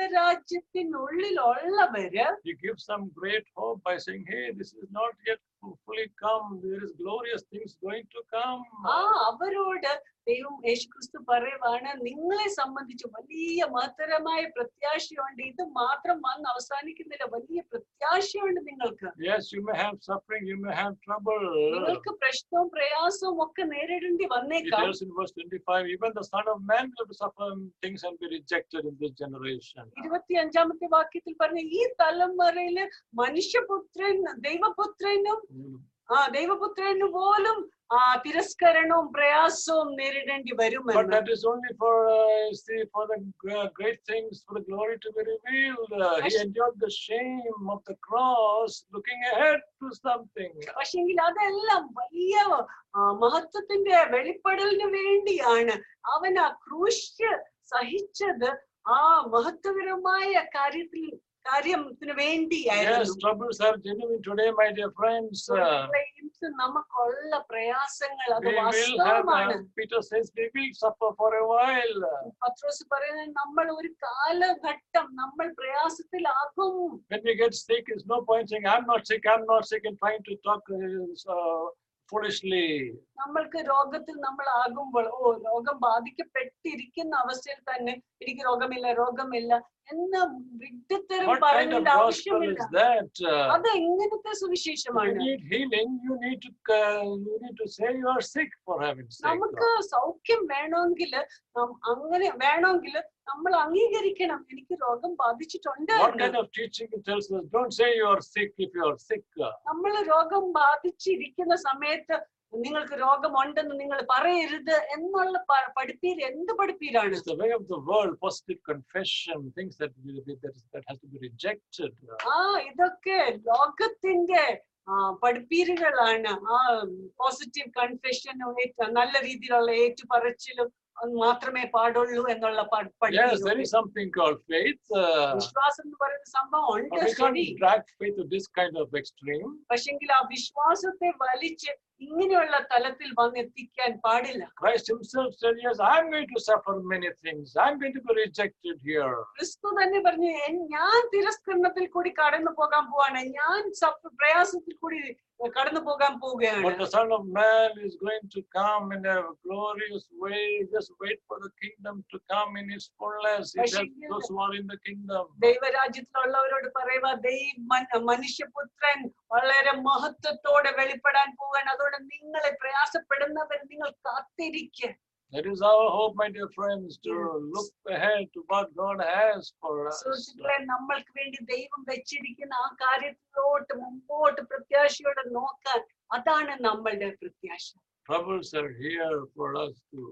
ദൈവരാജ്യത്തിനുള്ളിലുള്ളവര് he gives some great hope by saying, Hey, this is not yet fully come. There is glorious things going to come. ആ അവരോട് ദൈവം യേശുക്രിസ്തു പറയുവാണ് നിങ്ങളെ സംബന്ധിച്ച് വലിയ മഹത്തരമായ പ്രത്യാശയുണ്ട് ഇത് മാത്രം വന്ന് അവസാനിക്കുന്നില്ല വലിയ പ്രത്യാശയുണ്ട് നിങ്ങൾക്ക് Yes, you may have suffering, you may have trouble. നിങ്ങൾക്ക് പ്രശ്നവും പ്രയാസവും ഒക്കെ നേരിടേണ്ടി It വന്നേക്കാം tells in verse 25, even the Son of Man will have to suffer things and be rejected in this generation. ഇരുപത്തി അഞ്ചാമത്തെ വാക്യത്തിൽ പറഞ്ഞ ഈ തലമുറയില് മനുഷ്യപുത്രൻ ദൈവപുത്രനും ആ ദൈവപുത്രന് പോലും ആ തിരസ്കരണവും പ്രയാസവും നേരിടേണ്ടി But വരുമെന്ന് that is only for, uh, see, for the gr- great things, for the glory to be revealed. Uh, he Yes. endured the shame of the cross, looking ahead to something. പക്ഷെങ്കിൽ അതെല്ലാം വലിയ ആ, മഹത്വത്തിന്റെ വെളിപ്പെടലിന് വേണ്ടിയാണ് അവൻ ആ ക്രൂശ് സഹിച്ചത് ആ മഹത്വകരമായ കാര്യത്തിൽ കാര്യത്തിന് Yes, വേണ്ടിയായിരുന്നു troubles are genuine today, my dear friends. Uh, Sometimes നമുക്കുള്ള പ്രയാസങ്ങൾ അത് we will have, വാസ്തവമാണ് uh, Peter says, we will suffer for a while. പത്രോസ് പറയുന്നത് നമ്മൾ ഒരു കാലഘട്ടം നമ്മൾ പ്രയാസത്തിലാകും When we get sick, it's no point saying, I'm not sick, I'm not sick, and trying to talk uh, uh, foolishly. നമ്മൾക്ക് രോഗത്തിൽ നമ്മൾ ആകുമ്പോൾ ഓ രോഗം ബാധിക്കപ്പെട്ടിരിക്കുന്ന അവസ്ഥയിൽ തന്നെ എനിക്ക് രോഗമില്ല രോഗമില്ല എന്ന വിഡ്ഢിത്തരം What kind of പറയേണ്ട gospel ആവശ്യമില്ല is that? Uh, അത് എങ്ങനത്തെ If you സുവിശേഷമാണ് need healing, you need to uh, you need to say you are sick for heaven's sake. നമുക്ക് സൗഖ്യം വേണമെങ്കിൽ അങ്ങനെ വേണമെങ്കിൽ നമ്മൾ അംഗീകരിക്കണം എനിക്ക് രോഗം ബാധിച്ചിട്ടുണ്ട് What എന്ന്. kind of teaching it tells us? Don't say you are sick if you are sick. നമ്മൾ രോഗം ബാധിച്ചിരിക്കുന്ന സമയത്ത് നിങ്ങൾക്ക് രോഗമുണ്ടെന്ന് നിങ്ങൾ പറയരുത് എന്നുള്ള പ- പഠിപ്പീര് എന്ത് പഠിപ്പീരാണ് It's the way of the world, positive confession, things that will be, that, is, that has to be rejected. ആ ഇതൊക്കെ ലോകത്തിന്റെ ആ പഠിപ്പീരുകളാണ് ആ പോസിറ്റീവ് കൺഫെഷനും നല്ല രീതിയിലുള്ള ഏറ്റുപറച്ചിലും അത് മാത്രമേ പാടുള്ളൂ എന്നുള്ള പ- Yes, പഠിപ്പീര്. there is something called faith. Uh, വിശ്വാസം എന്ന് പറയുന്ന സംഭവം ഉണ്ട് but we ശരി can't drag faith to this kind of extreme. പക്ഷെങ്കിൽ ആ വിശ്വാസത്തെ വലിച്ച് ഇങ്ങനെയുള്ള തലത്തിൽ വന്നെത്തിക്കാൻ പാടില്ല Christ himself said, Yes, I'm going to suffer many things. I'm going to be rejected here. ക്രിസ്തു തന്നെ പറഞ്ഞു "എൻ- ഞാൻ തിരസ്കരണത്തിൽ കൂടി കടന്നു പോകാൻ പോവാണ് ഞാൻ സഫ- പ്രയാസത്തിൽ കൂടി കടന്നു പോകാൻ പോവുകയാണ് But the Son of Man is going to come in a glorious way. Just wait for the kingdom to come in its fullness. He tells പക്ഷെങ്കിൽ- those who are in the kingdom. ദൈവരാജ്യത്തിലുള്ളവരോട് പറയുക ദൈവ മനുഷ്യപുത്രൻ വളരെ മഹത്വത്തോടെ വെളിപ്പെടാൻ പോവാൻ അതുകൊണ്ട് നിങ്ങളെ പ്രയാസപ്പെടുന്നവർ നിങ്ങൾ കാത്തിരിക്കുക That is our hope, my dear friends, to Yes. look ahead to what God has for us. സുഹൃത്തുക്കളെ നമ്മൾക്ക് വേണ്ടി ദൈവം വെച്ചിരിക്കുന്ന ആ കാര്യത്തിലോട്ട് മുമ്പോട്ട് പ്രത്യാശയോടെ നോക്കാൻ അതാണ് നമ്മളുടെ പ്രത്യാശ Troubles are here for us to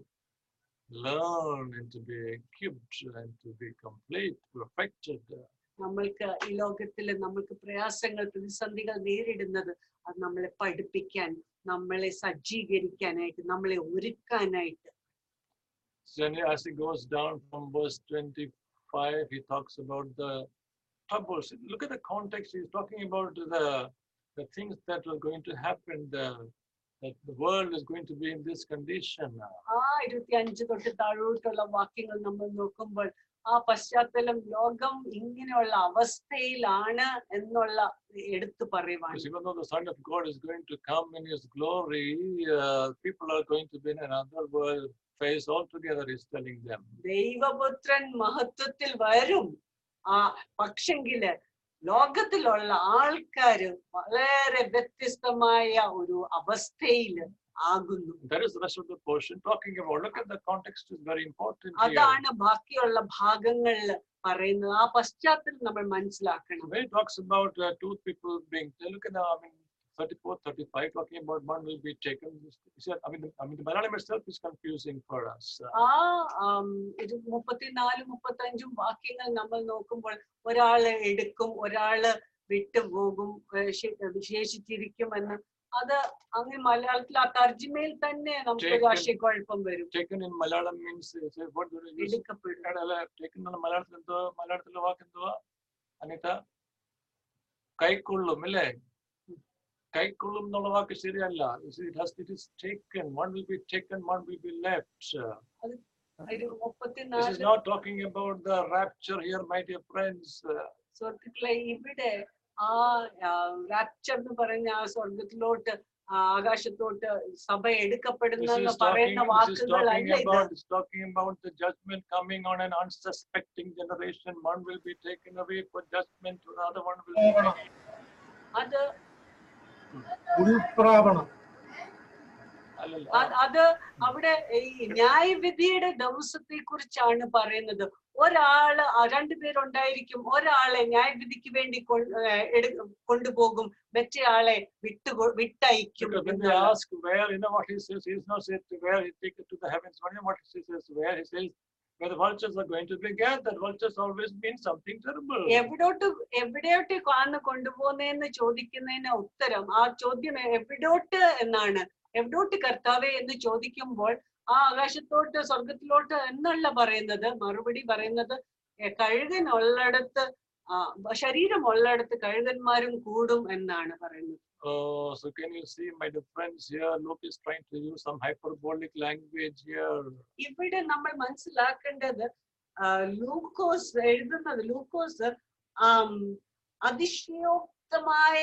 learn and to be equipped and to be complete, perfected. നമ്മൾക്ക് ഈ ലോകത്തിൽ നമ്മൾക്ക് പ്രയാസങ്ങൾ പ്രതിസന്ധികൾ നേരിടുന്നത് അത് നമ്മളെ പഠിപ്പിക്കാൻ നമ്മളെ സജ്ജീകരിക്കാനായിട്ട് നമ്മളെ ഒരുക്കാനായിട്ട് Then as he goes down from verse 25, he talks about the troubles. Look at the context. He's talking about the, the things that are going to happen, the, that the world is going to be in this condition. ആ ഇരുപത്തി അഞ്ച് തൊട്ട് താഴോട്ടുള്ള വാക്യങ്ങൾ നമ്മൾ നോക്കുമ്പോൾ ആ പശ്ചാത്തലം ലോകം ഇങ്ങനെയുള്ള അവസ്ഥയിലാണ് എന്നുള്ള എടുത്തു പറയുവാണ് Because even though the Son of God is going to come in his glory, uh, people are going to be in another world phase altogether, he's telling them. ദൈവപുത്രൻ മഹത്വത്തിൽ വരും ആ പക്ഷെങ്കില് ലോകത്തിലുള്ള ആൾക്കാര് വളരെ വ്യത്യസ്തമായ ഒരു അവസ്ഥയില് ആകുന്നു That is the rest of the portion talking about. Look at the context is very important here. അതാണ് ബാക്കിയുള്ള ഭാഗങ്ങളിൽ പറയുന്നത് ആ പശ്ചാത്തലം നമ്മൾ മനസ്സിലാക്കണം When he talks about uh, two people being, look at the, I mean, 34, 35, talking about one will be taken. He said, I mean, the, I mean, the Malayalam itself is confusing for us. Uh, ആ ആം, ഇത് മുപ്പത്തിനാല് മുപ്പത്തഞ്ചും വാക്യങ്ങൾ നമ്മൾ നോക്കുമ്പോൾ ഒരാള് എടുക്കും ഒരാള് വിട്ടുപോകും ഏർ ശേ- വിശേഷിച്ചിരിക്കും എന്ന് അത് അങ്ങനെ മലയാളത്തിൽ ആ തർജ്ജിമയിൽ തന്നെ നമുക്കൊരു Taken. ആശയക്കുഴപ്പം വരും taken in Malayalam means, uh, say, what do you use? എടുക്കപ്പെടും അല്ല, taken in മലയാളത്തിൽ എന്തോ മലയാളത്തിലെ വാക്ക് എന്തുവാ അനിത കൈക്കൊള്ളും അല്ലേ കൈക്കൊള്ളും എന്നുള്ള വാക്ക് ശരിയല്ല it has it is taken one will be taken one will be left ഒരു This is മുപ്പത്തിനാല് not talking about the rapture here, my dear friends. Uh, സുഹൃത്തുക്കളെ ഇവിടെ ആ റാപ്ചർ എന്ന് പറഞ്ഞ ആ സ്വർഗത്തിലോട്ട് ആ ആകാശത്തോട്ട് സഭ This എടുക്കപ്പെടുന്ന is talking, പറയുന്ന this is വാക്കുകളല്ല talking ഇത് about, it's talking about the judgment coming on an unsuspecting generation. One will be taken away for judgment, another one will be പ്രാപണം അത് ഉൾപ്രാപണം അല്ലല്ല. അ- അത് അവിടെ ഈ ന്യായവിധിയുടെ ദിവസത്തെ കുറിച്ചാണ് പറയുന്നത് ഒരാള് ആ രണ്ടുപേരുണ്ടായിരിക്കും ഒരാളെ ന്യായവിധിക്ക് വേണ്ടി കൊ- ഏർ എടു- കൊണ്ടുപോകും മറ്റേ ആളെ വിട്ടു വിട്ടയക്കും Because when they എന്നുള്ള. ask where, you know what he says, he's not said to where he take it to the heavens. What, what he says, where he says, where the vultures are going to be gathered. Vultures always mean something terrible. എവിടോട്ട് എവിടെയോട്ട് കാന്ന് കൊണ്ടുപോകുന്നതെന്ന് ചോദിക്കുന്നതിന് ഉത്തരം ആ ചോദ്യം എവിടോട്ട് എന്നാണ് എവിടോട്ട് കർത്താവേ എന്ന് ചോദിക്കുമ്പോൾ ആ ആകാശത്തോട്ട് സ്വർഗത്തിലോട്ട് എന്നല്ല പറയുന്നത് മറുപടി പറയുന്നത് എ, കഴുകൻ ഉള്ളിടത്ത് ആ ശരീരം ഉള്ളിടത്ത് കഴുകന്മാരും കൂടും എന്നാണ് പറയുന്നത് Oh, so can you see, my dear friends, here Luke is trying to use some hyperbolic language here. ഇവിടെ നമ്മൾ മനസ്സിലാക്കേണ്ടത് ആ, ലൂക്കോസ് എഴുതുന്നത് ലൂക്കോസ് ആം, അതിശയോക്തമായ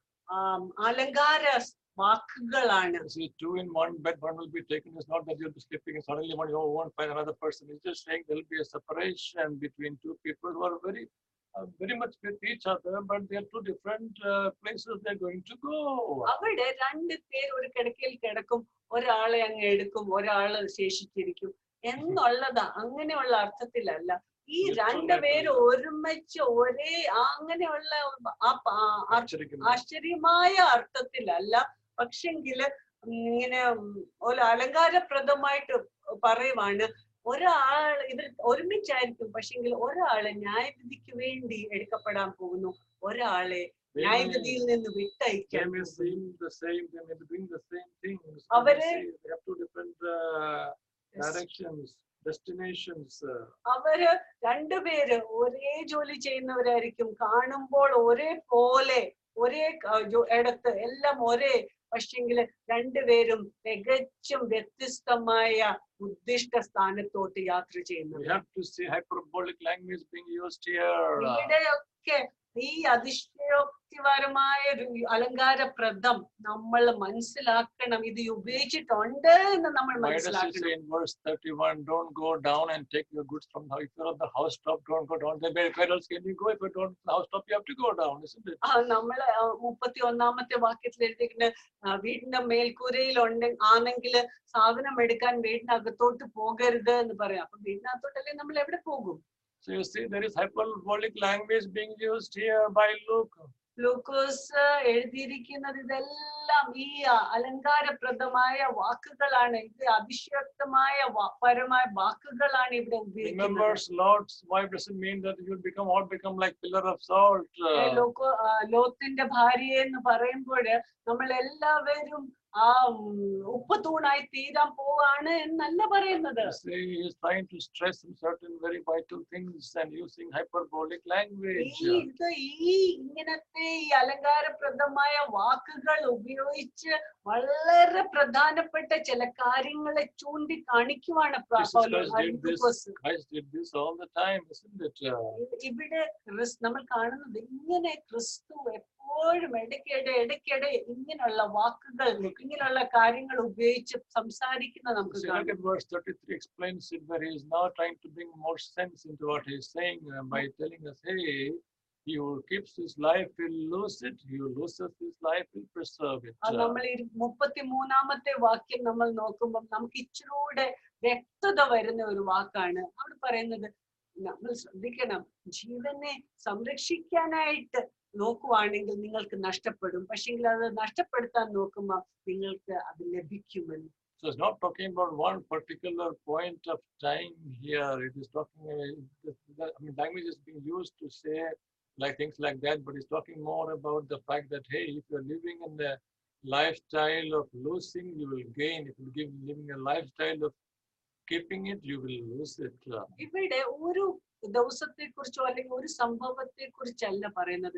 ആം, അലങ്കാര വാക്കുകളാണ് See, two in one bed, one will be taken. It's not that you'll be sleeping and suddenly one you won't find another person. It's just saying there'll be a separation between two people who are very, uh, very much with each other, but they're two different uh, places they're going to go. അവിടെ രണ്ട് പേർ ഒരു കിടക്കയിൽ കിടക്കും ഒരാളെ അങ്ങ് എടുക്കും ഒരാള് ശേഷിച്ചിരിക്കും എന്നുള്ളതാ അങ്ങനെയുള്ള അർത്ഥത്തിലല്ല ഈ രണ്ട് പേര് ഒരുമിച്ച് ഒരേ ആ അങ്ങനെയുള്ള ആ പ- ആ അർത്ഥ ആശ്ചര്യക്കുന്നു. ആശ്ചര്യമായ അർത്ഥത്തിലല്ല പക്ഷെങ്കില് ഇങ്ങനെ ഉം ഒരു അലങ്കാരപ്രദമായിട്ട് പറയുവാണ് ഒരാൾ ഇതിൽ ഒരുമിച്ചായിരിക്കും പക്ഷെങ്കിൽ ഒരാളെ ന്യായവിധിക്ക് വേണ്ടി എടുക്കപ്പെടാൻ പോകുന്നു ഒരാളെ They may, ന്യായവിധിയിൽ നിന്ന് they വിട്ടയക്കാൻ may പോകുന്നു. seem the same, they may be doing the same things. They may അവര് say They have two different uh, Yes. directions, destinations. uh, അവര് രണ്ടുപേര് ഒരേ ജോലി ചെയ്യുന്നവരായിരിക്കും കാണുമ്പോൾ ഒരേ പോലെ ഒരേ ക- ജോ- ഇടത്ത് എല്ലാം ഒരേ പക്ഷെങ്കില് രണ്ടുപേരും തികച്ചും വ്യത്യസ്തമായ ഉദ്ദിഷ്ട സ്ഥാനത്തോട്ട് യാത്ര We ചെയ്യുന്നത് have to see hyperbolic language being used here. uh, ഇവിടെയൊക്കെ ഈ അതിശയോക്തിപരമായ ഒരു അലങ്കാരപ്രദം നമ്മൾ മനസ്സിലാക്കണം ഇത് ഉപയോഗിച്ചിട്ടുണ്ട് എന്ന് നമ്മൾ Why does he മനസ്സിലാക്കണം say in verse 31, don't go down and take your goods from the, if you're on the housetop, don't go down. Then where where else can you go? If you don't, the housetop, you have to go down, isn't it? ആ നമ്മള് ആ മുപ്പത്തി ഒന്നാമത്തെ വാക്യത്തിൽ എഴുതിയിരിക്കുന്ന ആ, വീടിന്റെ മേൽക്കൂരയിൽ ഉണ്ട് ആണെങ്കിൽ സാധനം എടുക്കാൻ വീടിനകത്തോട്ട് പോകരുത് എന്ന് പറയാം അപ്പൊ വീടിനകത്തോട്ടല്ലേ നമ്മൾ എവിടെ പോകും So you see, there is hyperbolic language being used here by Luke. ഗ്ലൂക്കോസ് എഴുതിയിരിക്കുന്നത് ഇതെല്ലാം ഈ ആ- അലങ്കാരപ്രദമായ വാക്കുകളാണ് ഇത് അതിശക്തമായ വാ- പരമായ വാക്കുകളാണ് ഇവിടെ ഉപയോഗിക്കുന്നത് Remembers Lord's wife doesn't mean that you'll become all become like pillar of salt. ഏ, uh, ലോക്കോ ആ, ലോത്തിന്റെ ഭാര്യ എന്ന് പറയുമ്പോൾ നമ്മൾ എല്ലാവരും ആ ഉം, ഉപ്പ് തൂണായി തീരാൻ പോവാണ് എന്നല്ല പറയുന്നത് you see, he's trying to stress some certain very vital things and using hyperbolic ഈ language. ഇത് ഈ ഇങ്ങനത്തെ ഈ അലങ്കാരപ്രദമായ വാക്കുകൾ ഉപയോഗിച്ച് വളരെ പ്രധാനപ്പെട്ട ചില കാര്യങ്ങളെ ചൂണ്ടി കാണിക്കുവാണ് പ്ര- Jesus പൗലോ- Christ did this. ലൂക്കോസ്. Christ did this all the time, isn't it? Uh, ഇവിടെ ക്രിസ് നമ്മൾ കാണുന്നത് ഇങ്ങനെ ക്രിസ്തു എപ്പോഴും ഇടയ്ക്കിടെ ഇടയ്ക്കിടെ ഇങ്ങനെയുള്ള വാക്കുകൾ ഇങ്ങനെയുള്ള കാര്യങ്ങൾ ഉപയോഗിച്ച് സംസാരിക്കുന്ന നമുക്ക് See, look കാണാം at verse 33 explains it where he is now trying to bring more sense into what he is saying uh, by telling us, hey, he who keeps his life will lose it, he who loses his life will preserve it. അത് Uh, നമ്മൾ ഈ മുപ്പത്തി മൂന്നാമത്തെ വാക്യം നമ്മൾ നോക്കുമ്പോൾ നമുക്ക് ഇച്ചിരൂടെ വ്യക്തത വരുന്ന ഒരു വാക്കാണ് അവിടെ പറയുന്നത് നമ്മൾ ശ്രദ്ധിക്കണം ജീവനെ സംരക്ഷിക്കാനായിട്ട് നോക്കുവാണെങ്കിൽ നിങ്ങൾക്ക് നഷ്ടപ്പെടും പക്ഷെങ്കിൽ അത് നഷ്ടപ്പെടുത്താൻ നോക്കുമ്പോൾ നിങ്ങൾക്ക് അത് ലഭിക്കുമെന്ന് So it's not talking about one particular point of time here. It is talking, uh, the- the- I mean, language is being used to say like things like that, but it's talking more about the fact that, hey, if you're living in the lifestyle of losing, you will gain. If you give living a lifestyle of keeping it, you will lose it. Uh, ഇവിടെ ഒരു ദിവസത്തെ കുറിച്ചോ അല്ലെങ്കിൽ ഒരു സംഭവത്തെ കുറിച്ചല്ല പറയുന്നത്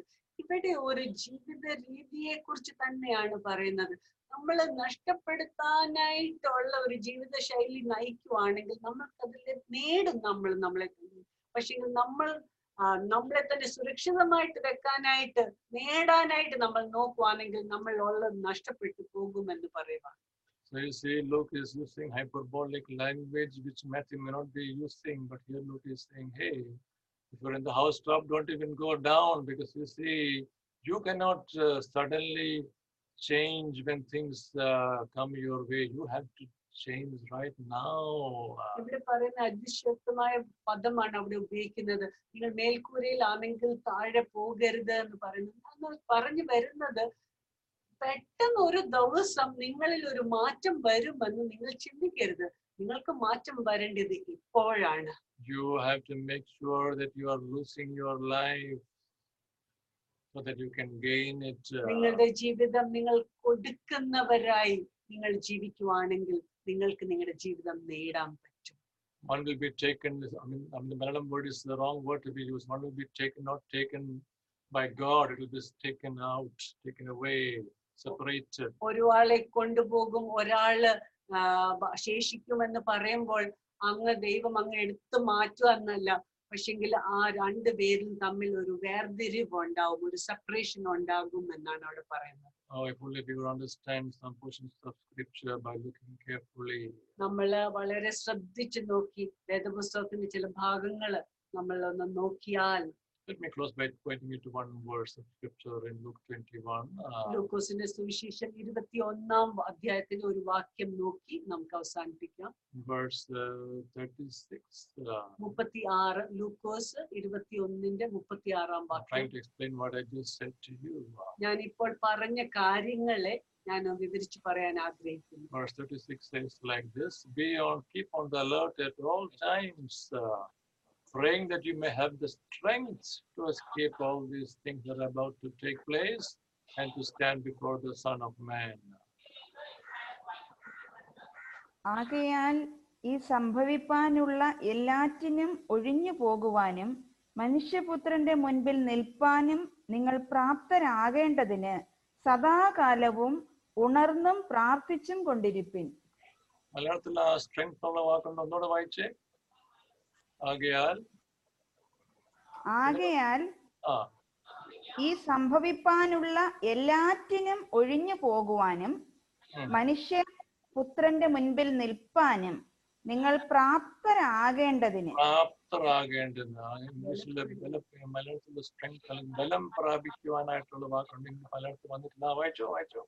ഇവിടെ ഒരു ജീവിത രീതിയെ കുറിച്ച് തന്നെയാണ് പറയുന്നത് നമ്മൾ നഷ്ടപ്പെടുത്താനായിട്ടുള്ള ഒരു ജീവിത ശൈലി നയിക്കുവാണെങ്കിൽ നമ്മൾക്കതിൽ നേടും നമ്മൾ നമ്മളെ തന്നെ പക്ഷെ നമ്മൾ ആ, നമ്മളെ തന്നെ സുരക്ഷിതമായിട്ട് വെക്കാനായിട്ട് നേടാനായിട്ട് നമ്മൾ നോക്കുവാണെങ്കിൽ നമ്മൾ ഉള്ളത് നഷ്ടപ്പെട്ടു പോകുമെന്ന് പറയുക So you see, Luke is using hyperbolic language, which Matthew may not be using, but here Luke is saying, hey, if you're in the housetop, don't even go down because you see, you cannot uh, suddenly change when things uh, come your way. You have to change right now. Uh, ഇവിടെ പറയുന്ന അതിശക്തമായ പദമാണ് അവിടെ ഉപയോഗിക്കുന്നത് നിങ്ങൾ മേൽക്കൂരയിലാണെങ്കിൽ താഴെ പോകരുത് എന്ന് പറയുന്നത് എന്നാൽ പറഞ്ഞു വരുന്നത് പെട്ടെന്ന് ഒരു ദിവസം നിങ്ങളിൽ ഒരു മാറ്റം വരുമെന്ന് നിങ്ങൾ ചിന്തിക്കരുത് നിങ്ങൾക്ക് മാറ്റം വരേണ്ടത് ഇപ്പോഴാണ് you have to make sure that you are losing your life so that you can gain it. uh, നിങ്ങളുടെ ജീവിതം നിങ്ങൾ കൊടുക്കുന്നവരായി നിങ്ങൾ ജീവിക്കുവാണെങ്കിൽ നിങ്ങൾക്ക് നിങ്ങളുടെ ജീവിതം നേടാൻ പറ്റും one will be taken, I mean, I mean, the Malayalam word is the wrong word to be used. One will be taken, not taken by God, it will be taken out, taken away, separated. ഒരാളെ കൊണ്ടുപോകും ഒരാള് ആ, ബ- ശേഷിക്കുമെന്ന് പറയുമ്പോൾ അങ്ങ് ദൈവം അങ്ങ് എടുത്തു മാറ്റുക എന്നല്ല പക്ഷെങ്കിൽ ആ രണ്ടു പേരും തമ്മിൽ ഒരു വേർതിരിവ് ഉണ്ടാവും ഒരു സെപ്പറേഷൻ ഉണ്ടാകും എന്നാണ് അവിടെ പറയുന്നത് Oh, if only we would understand some portions of scripture by looking carefully. നമ്മള് വളരെ ശ്രദ്ധിച്ചു നോക്കി വേദപുസ്തകത്തിന്റെ ചില ഭാഗങ്ങള് നമ്മൾ ഒന്ന് നോക്കിയാൽ Let me close by pointing you to one verse of scripture in Luke 21. uh, ലൂക്കോസിന്റെ സുവിശേഷം ഇരുപത്തി ഒന്നാം അധ്യായത്തിന്റെ ഒരു വാക്യം നോക്കി നമുക്ക് അവസാനിപ്പിക്കാം verse uh, 36. Uh, മുപ്പത്തി ആറ് ലൂക്കോസ് ഇരുപത്തി ഒന്നിന്റെ മുപ്പത്തി ആറാം I'm വാക്യം trying to explain what I just said to you. Uh, ഞാൻ ഇപ്പോൾ പറഞ്ഞ കാര്യങ്ങളെ ഞാൻ വിവരിച്ചു പറയാൻ ആഗ്രഹിക്കുന്നു verse 36 says like this Be on, keep on the alert at all times, uh, praying that you may have the strength to escape all these things that are about to take place and to stand before the Son of Man. ആകയാൽ ഈ സംഭവിപ്പാനുള്ള എല്ലാറ്റിനും ഒഴിഞ്ഞു പോകുവാനും മനുഷ്യപുത്രന്റെ മുൻപിൽ നിൽപ്പാനും നിങ്ങൾ പ്രാപ്തരാകേണ്ടതിന് സദാകാലവും ഉണർന്നും പ്രാർത്ഥിച്ചും കൊണ്ടിരിപ്പിൻ മലയാളത്തിൽ ആ സ്ട്രെങ്ത് ഉള്ള വാക്കുണ്ട് ഒന്നുകൂടെ വായിച്ചേ ആകയാൽ ആകയാൽ ആ ഈ സംഭവിപ്പാനുള്ള എല്ലാറ്റിനും ഒഴിഞ്ഞു പോകുവാനും ഉം. മനുഷ്യ പുത്രന്റെ മുൻപിൽ നിൽപ്പാനും നിങ്ങൾ പ്രാപ്തരാകേണ്ടതിന് പ്രാപ്തരാകേണ്ടുന്ന ഇംഗ്ലീഷിലെ ബല മലയാളത്തിലെ സ്ട്രെങ്ത് അല്ലെങ്കിൽ ബലം പ്രാപിക്കുവാനായിട്ടുള്ള വാക്കുണ്ട് ഇന്ന് മലയാളത്തിൽ വന്നിട്ടില്ല ആ, വായിച്ചോ വായിച്ചോ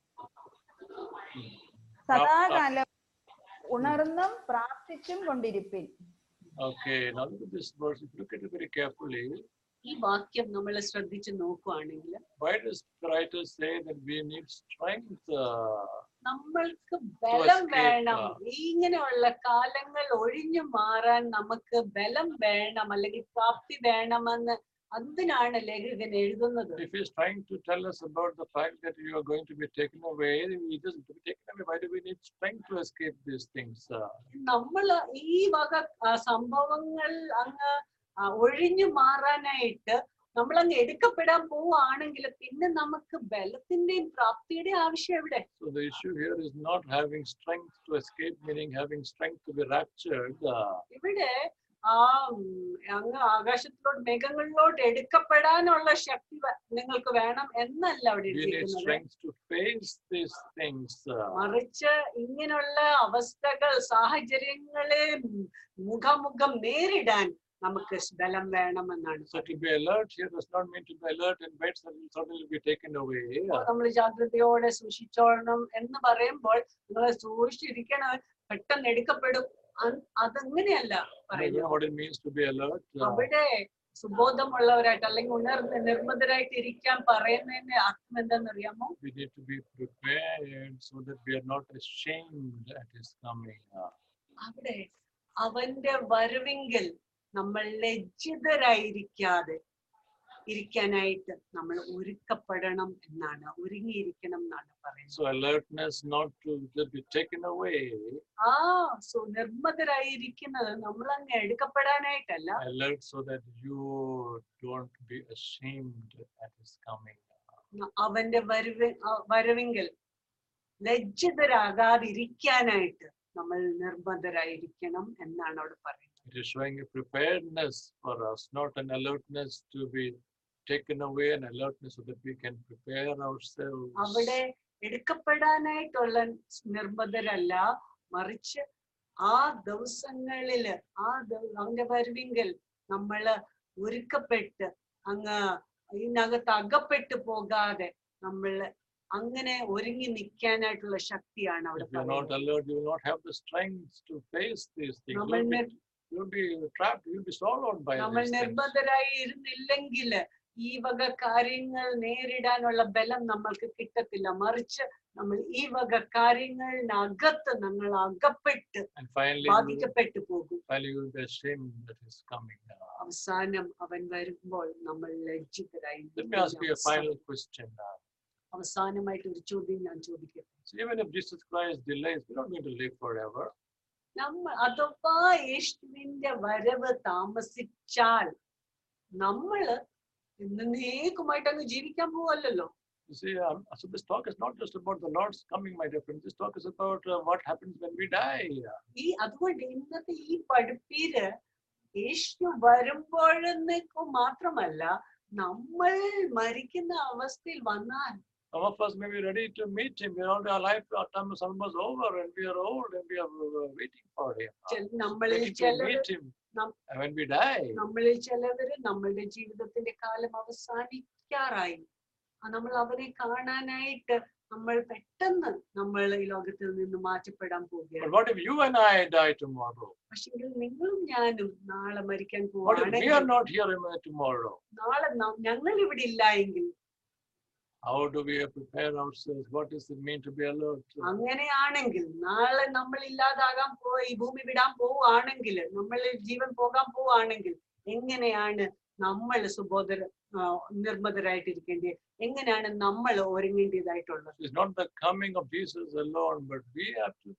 ഉം. സദാകാലം ഉണർന്നും പ്രാർത്ഥിച്ചും കൊണ്ടിരിപ്പിൻ Okay, now look at this verse. If you look at it very carefully, ഈ വാക്യം നമ്മൾ ശ്രദ്ധിച്ചു നോക്കുവാണെങ്കിൽ why does the writer say that we need strength? Uh, നമ്മൾക്ക് ബലം escape, വേണം ആ. ഇങ്ങനെയുള്ള കാലങ്ങൾ ഒഴിഞ്ഞു മാറാൻ നമുക്ക് ബലം വേണം അല്ലെങ്കിൽ പ്രാപ്തി വേണമെന്ന് അതിനാണ് ലേഖകൻ എഴുതുന്നത് if he's trying to tell us about the fact that you are going to be taken away, we just to be taken away. Why do we need strength to escape these things? Uh, നമ്മൾ ഈ വക ആ, സംഭവങ്ങൾ അങ്ങ് ആ, ഒഴിഞ്ഞു മാറാനായിട്ട് നമ്മൾ അങ്ങ് എടുക്കപ്പെടാൻ പോവുകയാണെങ്കിൽ പിന്നെ നമുക്ക് ബലത്തിന്റെയും പ്രാപ്തിയുടെയും ആവശ്യം എവിടെ so the issue here is not having strength to escape, meaning having strength to be raptured. Uh, ഇവിടെ ആ ഉം, അങ്ങ് ആകാശത്തിലോട്ട് മേഘങ്ങളിലോട്ട് എടുക്കപ്പെടാനുള്ള ശക്തി വ- നിങ്ങൾക്ക് വേണം എന്നല്ല അവിടെ we need എഴുതിയിരിക്കുന്നത് strength to face these things. Uh, മറിച്ച് ഇങ്ങനെയുള്ള അവസ്ഥകൾ സാഹചര്യങ്ങളെ ഉം മുഖാമുഖം നേരിടാൻ നമുക്ക് ബലം വേണമെന്നാണ് so to be alert here does not mean to be alert and wait that will suddenly be taken away. Uh, നമ്മൾ ജാഗ്രതയോടെ സൂക്ഷിച്ചോളണം എന്ന് പറയുമ്പോൾ നിങ്ങൾ സൂക്ഷിച്ചിരിക്കണം പെട്ടെന്ന് എടുക്കപ്പെടും അ- അതങ്ങനെയല്ല you know പറയുന്നത് what it means to be alert? Uh, അവിടെ സുബോധമുള്ളവരായിട്ട് അല്ലെങ്കിൽ ഉണർന്ന് നിർമ്മതരായിട്ട് ഇരിക്കാൻ പറയുന്നതിന്റെ അർത്ഥം എന്താണെന്നറിയാമോ we need to be prepared so that we are not ashamed at his coming. Uh, അവിടെ അവന്റെ വരവെങ്കിൽ നമ്മൾ ലജ്ജിതരായിരിക്കാതെ ഇരിക്കാനായിട്ട് നമ്മൾ ഒരുക്കപ്പെടണം എന്നാണ് ഒരുങ്ങിയിരിക്കണം എന്നാണ് പറയുന്നത് So alertness not to just be taken away, ആ സോ നിർമ്മതരായിരിക്കുന്നത് നമ്മൾ അങ്ങ് എടുക്കപ്പെടാനായിട്ടല്ല alert so that you don't be ashamed at his coming. ന- അവന്റെ വരവ് അ- വരവെങ്കിൽ ലജ്ജിതരാകാതിരിക്കാനായിട്ട് നമ്മൾ നിർബന്ധരായിരിക്കണം എന്നാണ് അവിടെ പറയുന്നത് It is showing a preparedness for us, not an alertness to be taken away, an alertness so that we can prepare ourselves. അവിടെ എടുക്കപ്പെടാനായിട്ടുള്ള നിർബന്ധരല്ല മറിച്ച് ആ ദിവസങ്ങളില് ആ ദ- അവന്റെ വരവിങ്കൽ നമ്മള് ഒരുക്കപ്പെട്ട് അങ്ങ് ഇതിനകത്ത് അകപ്പെട്ടു പോകാതെ നമ്മള് അങ്ങനെ ഒരുങ്ങി നിൽക്കാനായിട്ടുള്ള ശക്തിയാണ് അവിടെ If you're not പറയുന്നത് alert, you will not have the strength to face these things. നമ്മൾ You'll be, നിർ- you'll be trapped, you'll be swallowed by നമ്മൾ these things. നിർബന്ധരായി ഇരുന്നില്ലെങ്കിൽ ഈ വക കാര്യങ്ങൾ നേരിടാനുള്ള ബലം നമ്മൾക്ക് കിട്ടത്തില്ല മറിച്ച് നമ്മൾ ഈ വക കാര്യങ്ങളിനകത്ത് നമ്മൾ അകപ്പെട്ട് And finally, you will, ബാധിക്കപ്പെട്ടു പോകും finally you will be ashamed that is coming now. അവസാനം അവൻ വരുമ്പോൾ നമ്മൾ ലജ്ജിതരായി Let me ask you a നിൽക്കുന്ന final അവസ്ഥ. question now. അവസാനമായിട്ട് ഒരു ചോദ്യം ഞാൻ ചോദിക്കട്ടെ So even if Jesus Christ delays, we're not going to live forever. നമ്മൾ അഥവാ യേശുവിന്റെ വരവ് താമസിച്ചാൽ നമ്മള് എന്നേക്കുമായിട്ട് അങ്ങ് ജീവിക്കാൻ പോവല്ലോ You see, um, so this talk is not just about the Lord's coming, my dear friends. This talk is about uh, what happens when we die. ഈ അതുകൊണ്ട് ഇന്നത്തെ ഈ പഠിപ്പീര് യേശു വരുമ്പോഴെന്നേക്കു മാത്രമല്ല നമ്മൾ മരിക്കുന്ന അവസ്ഥയിൽ വന്നാൽ Some of us may be ready to meet him. We're already, our life, our time is almost over, and we are old, and we are uh, waiting for him. uh, ചെ- നമ്മളിൽ Waiting to ചിലർ meet him. നം- And when we die, നമ്മളിൽ ചിലവര് നമ്മളുടെ ജീവിതത്തിന്റെ കാലം അവസാനിക്കാറായി ആ നമ്മൾ അവരെ കാണാനായിട്ട് നമ്മൾ പെട്ടെന്ന് നമ്മൾ ഈ ലോകത്തിൽ നിന്ന് മാറ്റപ്പെടാൻ but പോവുകയാണ് what if you and I die tomorrow? പക്ഷെങ്കിൽ നിങ്ങളും ഞാനും നാളെ മരിക്കാൻ What if we are പോവാണെങ്കിൽ not here uh, tomorrow? നാളെ ന- ഞങ്ങൾ ഇവിടെ ഇല്ല എങ്കിൽ How do we prepare ourselves? What does it mean to be alert? അങ്ങനെയാണെങ്കിൽ നാളെ നമ്മൾ ഇല്ലാതാകാൻ പോ ഈ ഭൂമി വിടാൻ പോവുകയാണെങ്കിൽ നമ്മൾ ജീവൻ പോകാൻ പോവുകയാണെങ്കിൽ എങ്ങനെയാണ് നമ്മൾ സുബോധര ആ, നിർമ്മതരായിട്ടിരിക്കേണ്ടത് എങ്ങനെയാണ് നമ്മൾ ഒരുങ്ങേണ്ടതായിട്ടുള്ളത് It's not the coming of Jesus alone, but we have to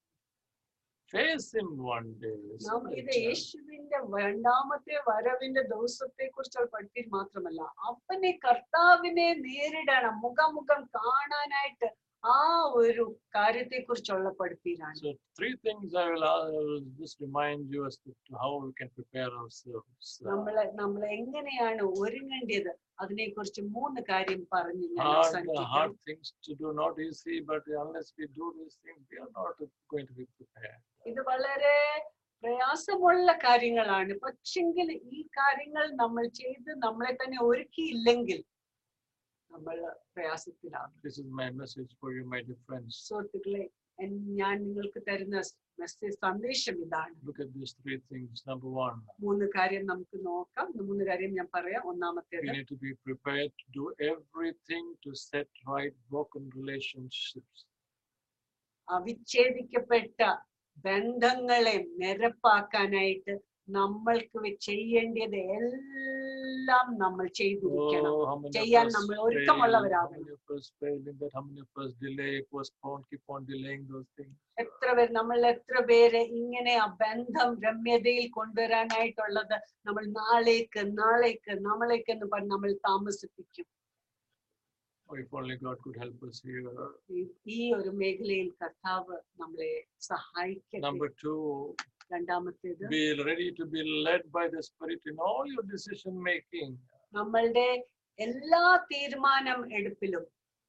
face him one day. isn't നാം ഇത് it? യേശുവിന്റെ രണ്ടാമത്തെ വരവിന്റെ ദിവസത്തെ കുറിച്ചുള്ള പഠിപ്പിൽ മാത്രമല്ല അവനെ കർത്താവിനെ നേരിടണം മുഖാമുഖം കാണാനായിട്ട് ആ ഒരു കാര്യത്തെ കുറിച്ചുള്ള പഠിപ്പിലാണ് So three things I will, I will just remind you as to to how we can prepare ourselves. Uh, നമ്മളെ നമ്മൾ എങ്ങനെയാണ് ഒരുങ്ങേണ്ടത് അതിനെ കുറിച്ച് മൂന്ന് കാര്യം പറഞ്ഞ് ഞാൻ hard, uh, അവസാനിപ്പിക്കാം hard things to do, not easy, but unless we do these things, we are not going to be prepared. ഇത് വളരെ പ്രയാസമുള്ള കാര്യങ്ങളാണ് പക്ഷെങ്കിൽ ഈ കാര്യങ്ങൾ നമ്മൾ ചെയ്ത് നമ്മളെ തന്നെ ഒരുക്കിയില്ലെങ്കിൽ നമ്മൾ പ്രയാസത്തിലാകും This is my message for you, my dear friends. സുഹൃത്തുക്കളെ എൻ- ഞാൻ നിങ്ങൾക്ക് തരുന്ന മെസ്സേജ് സന്ദേശം ഇതാണ് Look at these three things. Number one, മൂന്ന് കാര്യം നമുക്ക് നോക്കാം മൂന്ന് കാര്യം ഞാൻ പറയാം we ഒന്നാമത്തേത് need to be prepared to do everything to set right broken relationships. ആ വിച്ഛേദിക്കപ്പെട്ട ബന്ധങ്ങളെ നിരപ്പാക്കാനായിട്ട് നമ്മൾക്ക് വെ- ചെയ്യേണ്ടത് എല്ലാം നമ്മൾ ചെയ്തിരിക്കണം Oh, how many ചെയ്യാൻ of us നമ്മൾ fail, how ഒരുക്കമുള്ളവരാകണം. many of us fail in that, how many of us delay, postpone, keep on delaying those things. എത്ര പേര് നമ്മൾ എത്ര പേര് ഇങ്ങനെ ആ ബന്ധം രമ്യതയിൽ കൊണ്ടുവരാനായിട്ടുള്ളത് നമ്മൾ നാളേക്ക് നാളേക്ക് നാളേക്ക് എന്ന് പറഞ്ഞ് നമ്മൾ താമസിപ്പിക്കും Oh, if only God could help us here. ഈ- ഈ ഒരു മേഖലയിൽ കർത്താവ് നമ്മളെ സഹായിക്കട്ടെ Number two, രണ്ടാമത്തേത് be ready to be led by the Spirit in all your decision making. നമ്മളുടെ എല്ലാ തീരുമാനം എടുപ്പിലും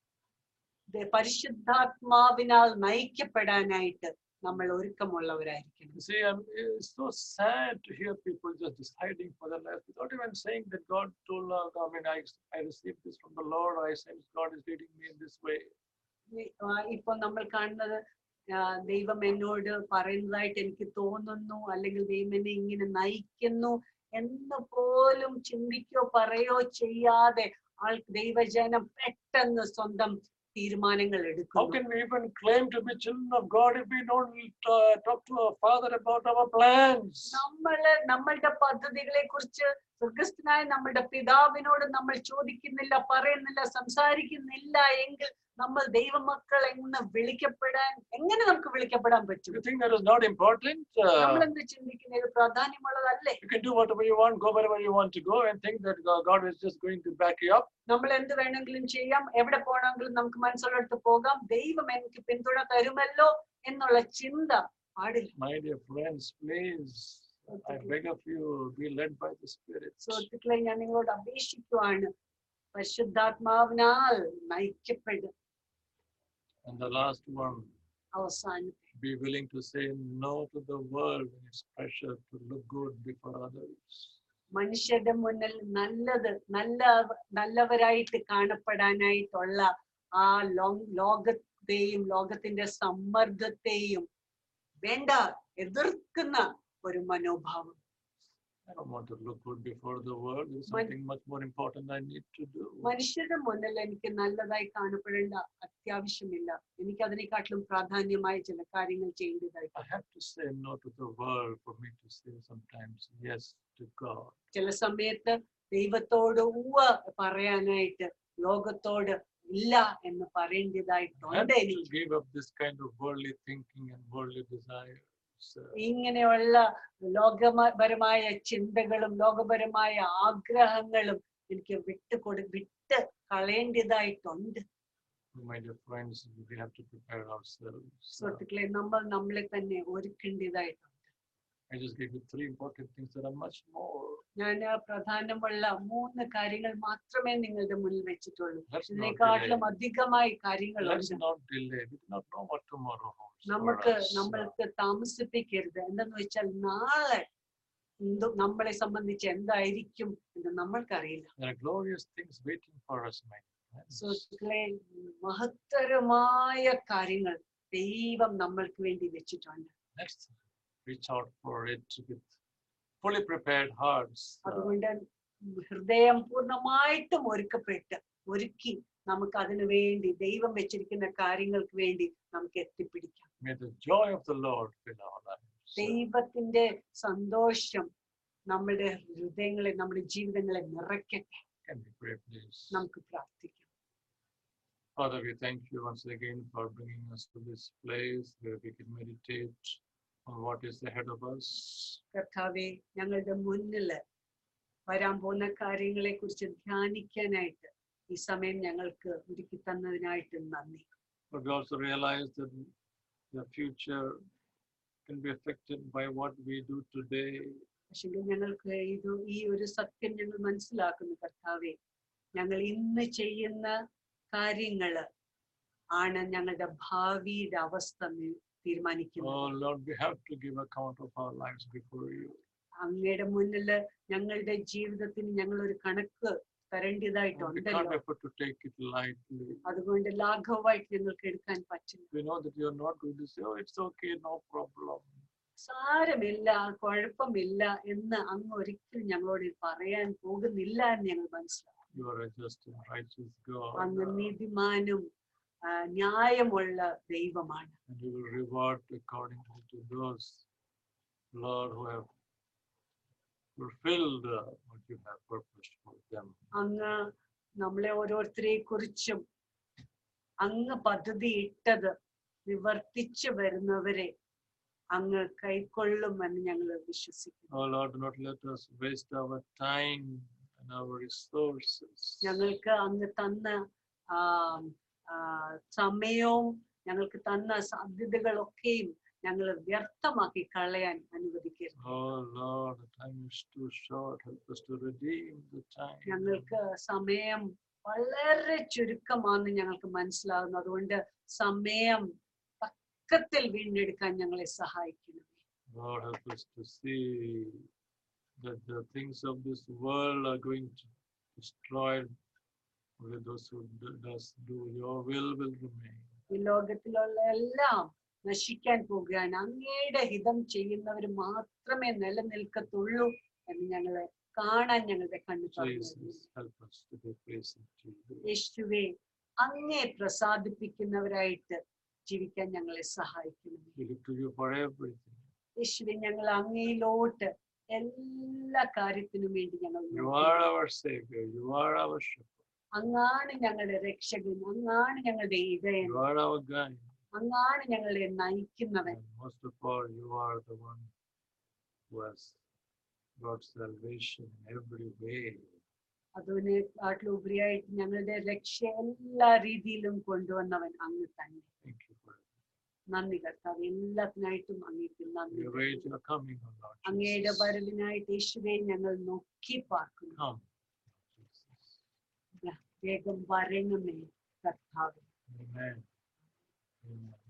ദേ പരിശുദ്ധാത്മാവിനാൽ നയിക്കപ്പെടാനായിട്ട് നമ്മൾ ഒരുക്കമുള്ളവരായിരിക്കണം You see, um, it's so sad to hear people just deciding for their life without even saying that God told, uh, I mean, I, I received this from the Lord, I sense God is leading me in this way. ഈ- ആ, ഇപ്പൊ നമ്മൾ കാണുന്നത് ആ, ദൈവം എന്നോട് പറയുന്നതായിട്ട് എനിക്ക് തോന്നുന്നു അല്ലെങ്കിൽ ദൈവം എന്നെ ഇങ്ങനെ നയിക്കുന്നു എന്ന് പോലും ചിന്തിക്കോ പറയോ ചെയ്യാതെ ആൾ ദൈവജനം പെട്ടെന്ന് സ്വന്തം തീരുമാനങ്ങൾ How എടുക്കുന്നു can we even claim to be children of God if we don't uh, talk to our Father about our plans? നമ്മള് നമ്മളുടെ പദ്ധതികളെ കുറിച്ച് സ്വർഗസ്ഥനായ നമ്മളുടെ പിതാവിനോട് നമ്മൾ ചോദിക്കുന്നില്ല പറയുന്നില്ല സംസാരിക്കുന്നില്ല എങ്കിൽ നമ്മൾ ദൈവമക്കൾ എന്ന് വിളിക്കപ്പെടാൻ എങ്ങനെ നമുക്ക് വിളിക്കപ്പെടാൻ പറ്റും You think that is not important? നമ്മൾ Uh, എന്ത് ചിന്തിക്കുന്നത് ഇത് പ്രാധാന്യമുള്ളതല്ലേ you can do whatever you want, go wherever you want to go, and think that God God is just going to back you up. നമ്മൾ എന്ത് വേണമെങ്കിലും ചെയ്യാം എവിടെ പോകണമെങ്കിലും നമുക്ക് മനസ്സിലെടുത്ത് പോകാം ദൈവം എനിക്ക് പിന്തുണ തരുമല്ലോ എന്നുള്ള ചിന്ത പാടില്ല My dear friends, please, I beg of you, be led by the Spirit. സുഹൃത്തുക്കളെ ഞാൻ നിങ്ങളോട് അപേക്ഷിക്കുവാണ് പരിശുദ്ധാത്മാവിനാൽ നയിക്കപ്പെടും And the last one, അവസാനം be willing to say no to the world and its pressure to look good before others. മനുഷ്യരുടെ മുന്നിൽ നല്ലത് നല്ല നല്ലവരായിട്ട് കാണപ്പെടാനായിട്ടുള്ള ആ ലോ ലോകത്തെയും ലോകത്തിന്റെ സമ്മർദ്ദത്തെയും വേണ്ട എതിർക്കുന്ന ഒരു മനോഭാവം I don't want to look good before the world. There's Mon- something much more important I need to do. മനുഷ്യരുടെ മുന്നിൽ എനിക്ക് നല്ലതായി കാണപ്പെടേണ്ട അത്യാവശ്യമില്ല എനിക്ക് അതിനെക്കാട്ടിലും പ്രാധാന്യമായ ചില കാര്യങ്ങൾ ചെയ്യേണ്ടതായിട്ട് I have to say no to the world for me to say sometimes yes to God. ചില സമയത്ത് ദൈവത്തോട് ഉവ്വ പറയാനായിട്ട് ലോകത്തോട് ഇല്ല എന്ന് I have പറയേണ്ടതായിട്ടുണ്ട് to എനിക്ക് give up this kind of worldly thinking and worldly desires. Uh, ഇങ്ങനെയുള്ള ലോകപരമായ ചിന്തകളും ലോകപരമായ ആഗ്രഹങ്ങളും എനിക്ക് വിട്ടുകൊടു വിട്ട് കളയേണ്ടതായിട്ടുണ്ട് my dear friends, we have to prepare ourselves. Uh, സുഹൃത്തുക്കളെ നമ്മൾ നമ്മളെ തന്നെ ഒരുക്കേണ്ടതായിട്ടുണ്ട് I just gave you three important things. There are much more. ഞാൻ പ്രധാനമുള്ള മൂന്ന് കാര്യങ്ങൾ മാത്രമേ നിങ്ങളുടെ മുന്നിൽ വെച്ചിട്ടുള്ളൂ Let's not ഇതിനെക്കാട്ടിലും delay. അധികമായി Let's കാര്യങ്ങളുണ്ട് not delay. We do not know what tomorrow holds. for നമുക്ക് us. നമ്മൾക്ക് താമസിപ്പിക്കരുത് എന്തെന്ന് വെച്ചാൽ നാളെ എന്ത് നമ്മളെ സംബന്ധിച്ച് എന്തായിരിക്കും എന്ന് നമ്മൾക്കറിയില്ല There are glorious things waiting for us, my friends. സുഹൃത്തുക്കളെ മഹത്തരമായ കാര്യങ്ങൾ ദൈവം നമ്മൾക്ക് വേണ്ടി വെച്ചിട്ടുണ്ട് Let's reach out for it with fully prepared hearts. Uh, അതുകൊണ്ട് ഹൃദയം പൂർണ്ണമായിട്ടും ഒരുക്കപ്പെട്ട് ഒരുക്കി നമുക്ക് അതിനു വേണ്ടി ദൈവം വെച്ചിരിക്കുന്ന കാര്യങ്ങൾക്ക് വേണ്ടി നമുക്ക് എത്തിപ്പിടിക്കാം May the joy of the Lord fill our lives. ദൈവത്തിന്റെ സന്തോഷം നമ്മുടെ ഹൃദയങ്ങളെ നമ്മുടെ ജീവിതങ്ങളെ നിറയ്ക്കട്ടെ Can we pray, please? നമുക്ക് പ്രാർത്ഥിക്കാം Father, we thank you once again for bringing us to this place where we can meditate on what is ahead of us. കർത്താവെ ഞങ്ങളുടെ മുന്നില് വരാൻ പോകുന്ന കാര്യങ്ങളെ കുറിച്ച് ധ്യാനിക്കാനായിട്ട് ഈ സമയം ഞങ്ങൾക്ക് ഒരുക്കി തന്നതിനായിട്ട് നന്ദി But we also realize that the future can be affected by what we do today. പക്ഷെ ഞങ്ങൾക്ക് ഇത് ഈ ഒരു സത്യം ഞങ്ങൾ മനസ്സിലാക്കുന്നു കർത്താവെ ഞങ്ങൾ ഇന്ന് ചെയ്യുന്ന കാര്യങ്ങള് ആണ് ഞങ്ങളുടെ ഭാവിയുടെ അവസ്ഥ നി- തീരുമാനിക്കുന്നത് Oh Lord, we have to give account of our lives before you. അങ്ങയുടെ മുന്നില് ഞങ്ങളുടെ ജീവിതത്തിന് ഞങ്ങൾ ഒരു കണക്ക് We can't തരേണ്ടതായിട്ടുണ്ടല്ലോ afford to take it lightly. അതുകൊണ്ട് ലാഘവമായിട്ട് ഞങ്ങൾക്ക് എടുക്കാൻ പറ്റില്ല We know that you're not going to say, oh, it's okay, no problem. സാരമില്ല കുഴപ്പമില്ല എന്ന് അങ്ങ് ഒരിക്കലും ഞങ്ങളോട് പറയാൻ പോകുന്നില്ല എന്ന് ഞങ്ങൾ മനസ്സിലാക്കും You are a just and righteous God. അങ്ങ് uh, നീതിമാനും ആ, ന്യായമുള്ള ദൈവമാണ് and you will reward accordingly to those, Lord, who have fulfilled uh, what you have purposed for them. അങ്ങ് നമ്മളെ ഓരോരുത്തരെ കുറിച്ചും അങ്ങ് പദ്ധതി ഇട്ടത് നിവർത്തിച്ചു വരുന്നവരെ അങ്ങ് കൈക്കൊള്ളുമെന്ന് ഞങ്ങൾ വിശ്വസിക്കുന്നു Oh Lord, do not let us waste our time and our resources. ഞങ്ങൾക്ക് അങ്ങ് തന്ന ആ, ആ, സമയവും ഞങ്ങൾക്ക് തന്ന സാധ്യതകളൊക്കെയും ഞങ്ങൾ വ്യർത്ഥമാക്കി കളയാൻ അനുവദിക്കരുത് Oh Lord, the time is too short. Help us to redeem the time. ഞങ്ങൾക്ക് സമയം വളരെ ചുരുക്കമാണെന്ന് ഞങ്ങൾക്ക് മനസ്സിലാകുന്നു അതുകൊണ്ട് സമയം തക്കത്തിൽ വീണ്ടെടുക്കാൻ ഞങ്ങളെ സഹായിക്കണം Lord, help us to see that the things of this world are going to destroy. Only those who do, does do your will will remain. ഈ ലോകത്തിലുള്ള എല്ലാം നശിക്കാൻ പോകുകയാണ് അങ്ങയുടെ ഹിതം ചെയ്യുന്നവർ മാത്രമേ നിലനിൽക്കത്തുള്ളൂ എന്ന് ഞങ്ങളെ കാണാൻ ഞങ്ങളുടെ കണ്ണു തുറന്നു Jesus, help us to be pleasing to you. യേശുവെ അങ്ങേ പ്രസാദിപ്പിക്കുന്നവരായിട്ട് ജീവിക്കാൻ ഞങ്ങളെ സഹായിക്കണം We look to you for everything. യേശുവെ ഞങ്ങൾ അങ്ങയിലോട്ട് എല്ലാ കാര്യത്തിനും വേണ്ടി ഞങ്ങൾ You നോക്കുന്നു. are our Savior. You are our Shepherd. അങ്ങാണ് ഞങ്ങളുടെ രക്ഷകൻ അങ്ങാണ് ഞങ്ങളുടെ ഇടയൻ You are our guide. അങ്ങാണ് ഞങ്ങളെ നയിക്കുന്നവൻ And most of all, you are the one who has brought salvation in every way. അതിനെക്കാട്ടിലും ഉപരിയായിട്ട് ഞങ്ങളുടെ രക്ഷ എല്ലാ രീതിയിലും കൊണ്ടുവന്നവൻ അങ്ങ് തന്നെ Thank you for it. നന്ദി കർത്താവ് എല്ലാത്തിനായിട്ടും അങ്ങേക്ക് നന്ദി We await your coming, O Lord അങ്ങയുടെ Jesus. വരവിനായിട്ട് യേശുവെ ഞങ്ങൾ നോക്കി പാർക്കുന്നു Come, Jesus. വേഗം വരണമേ കർത്താവ് Amen. Amen.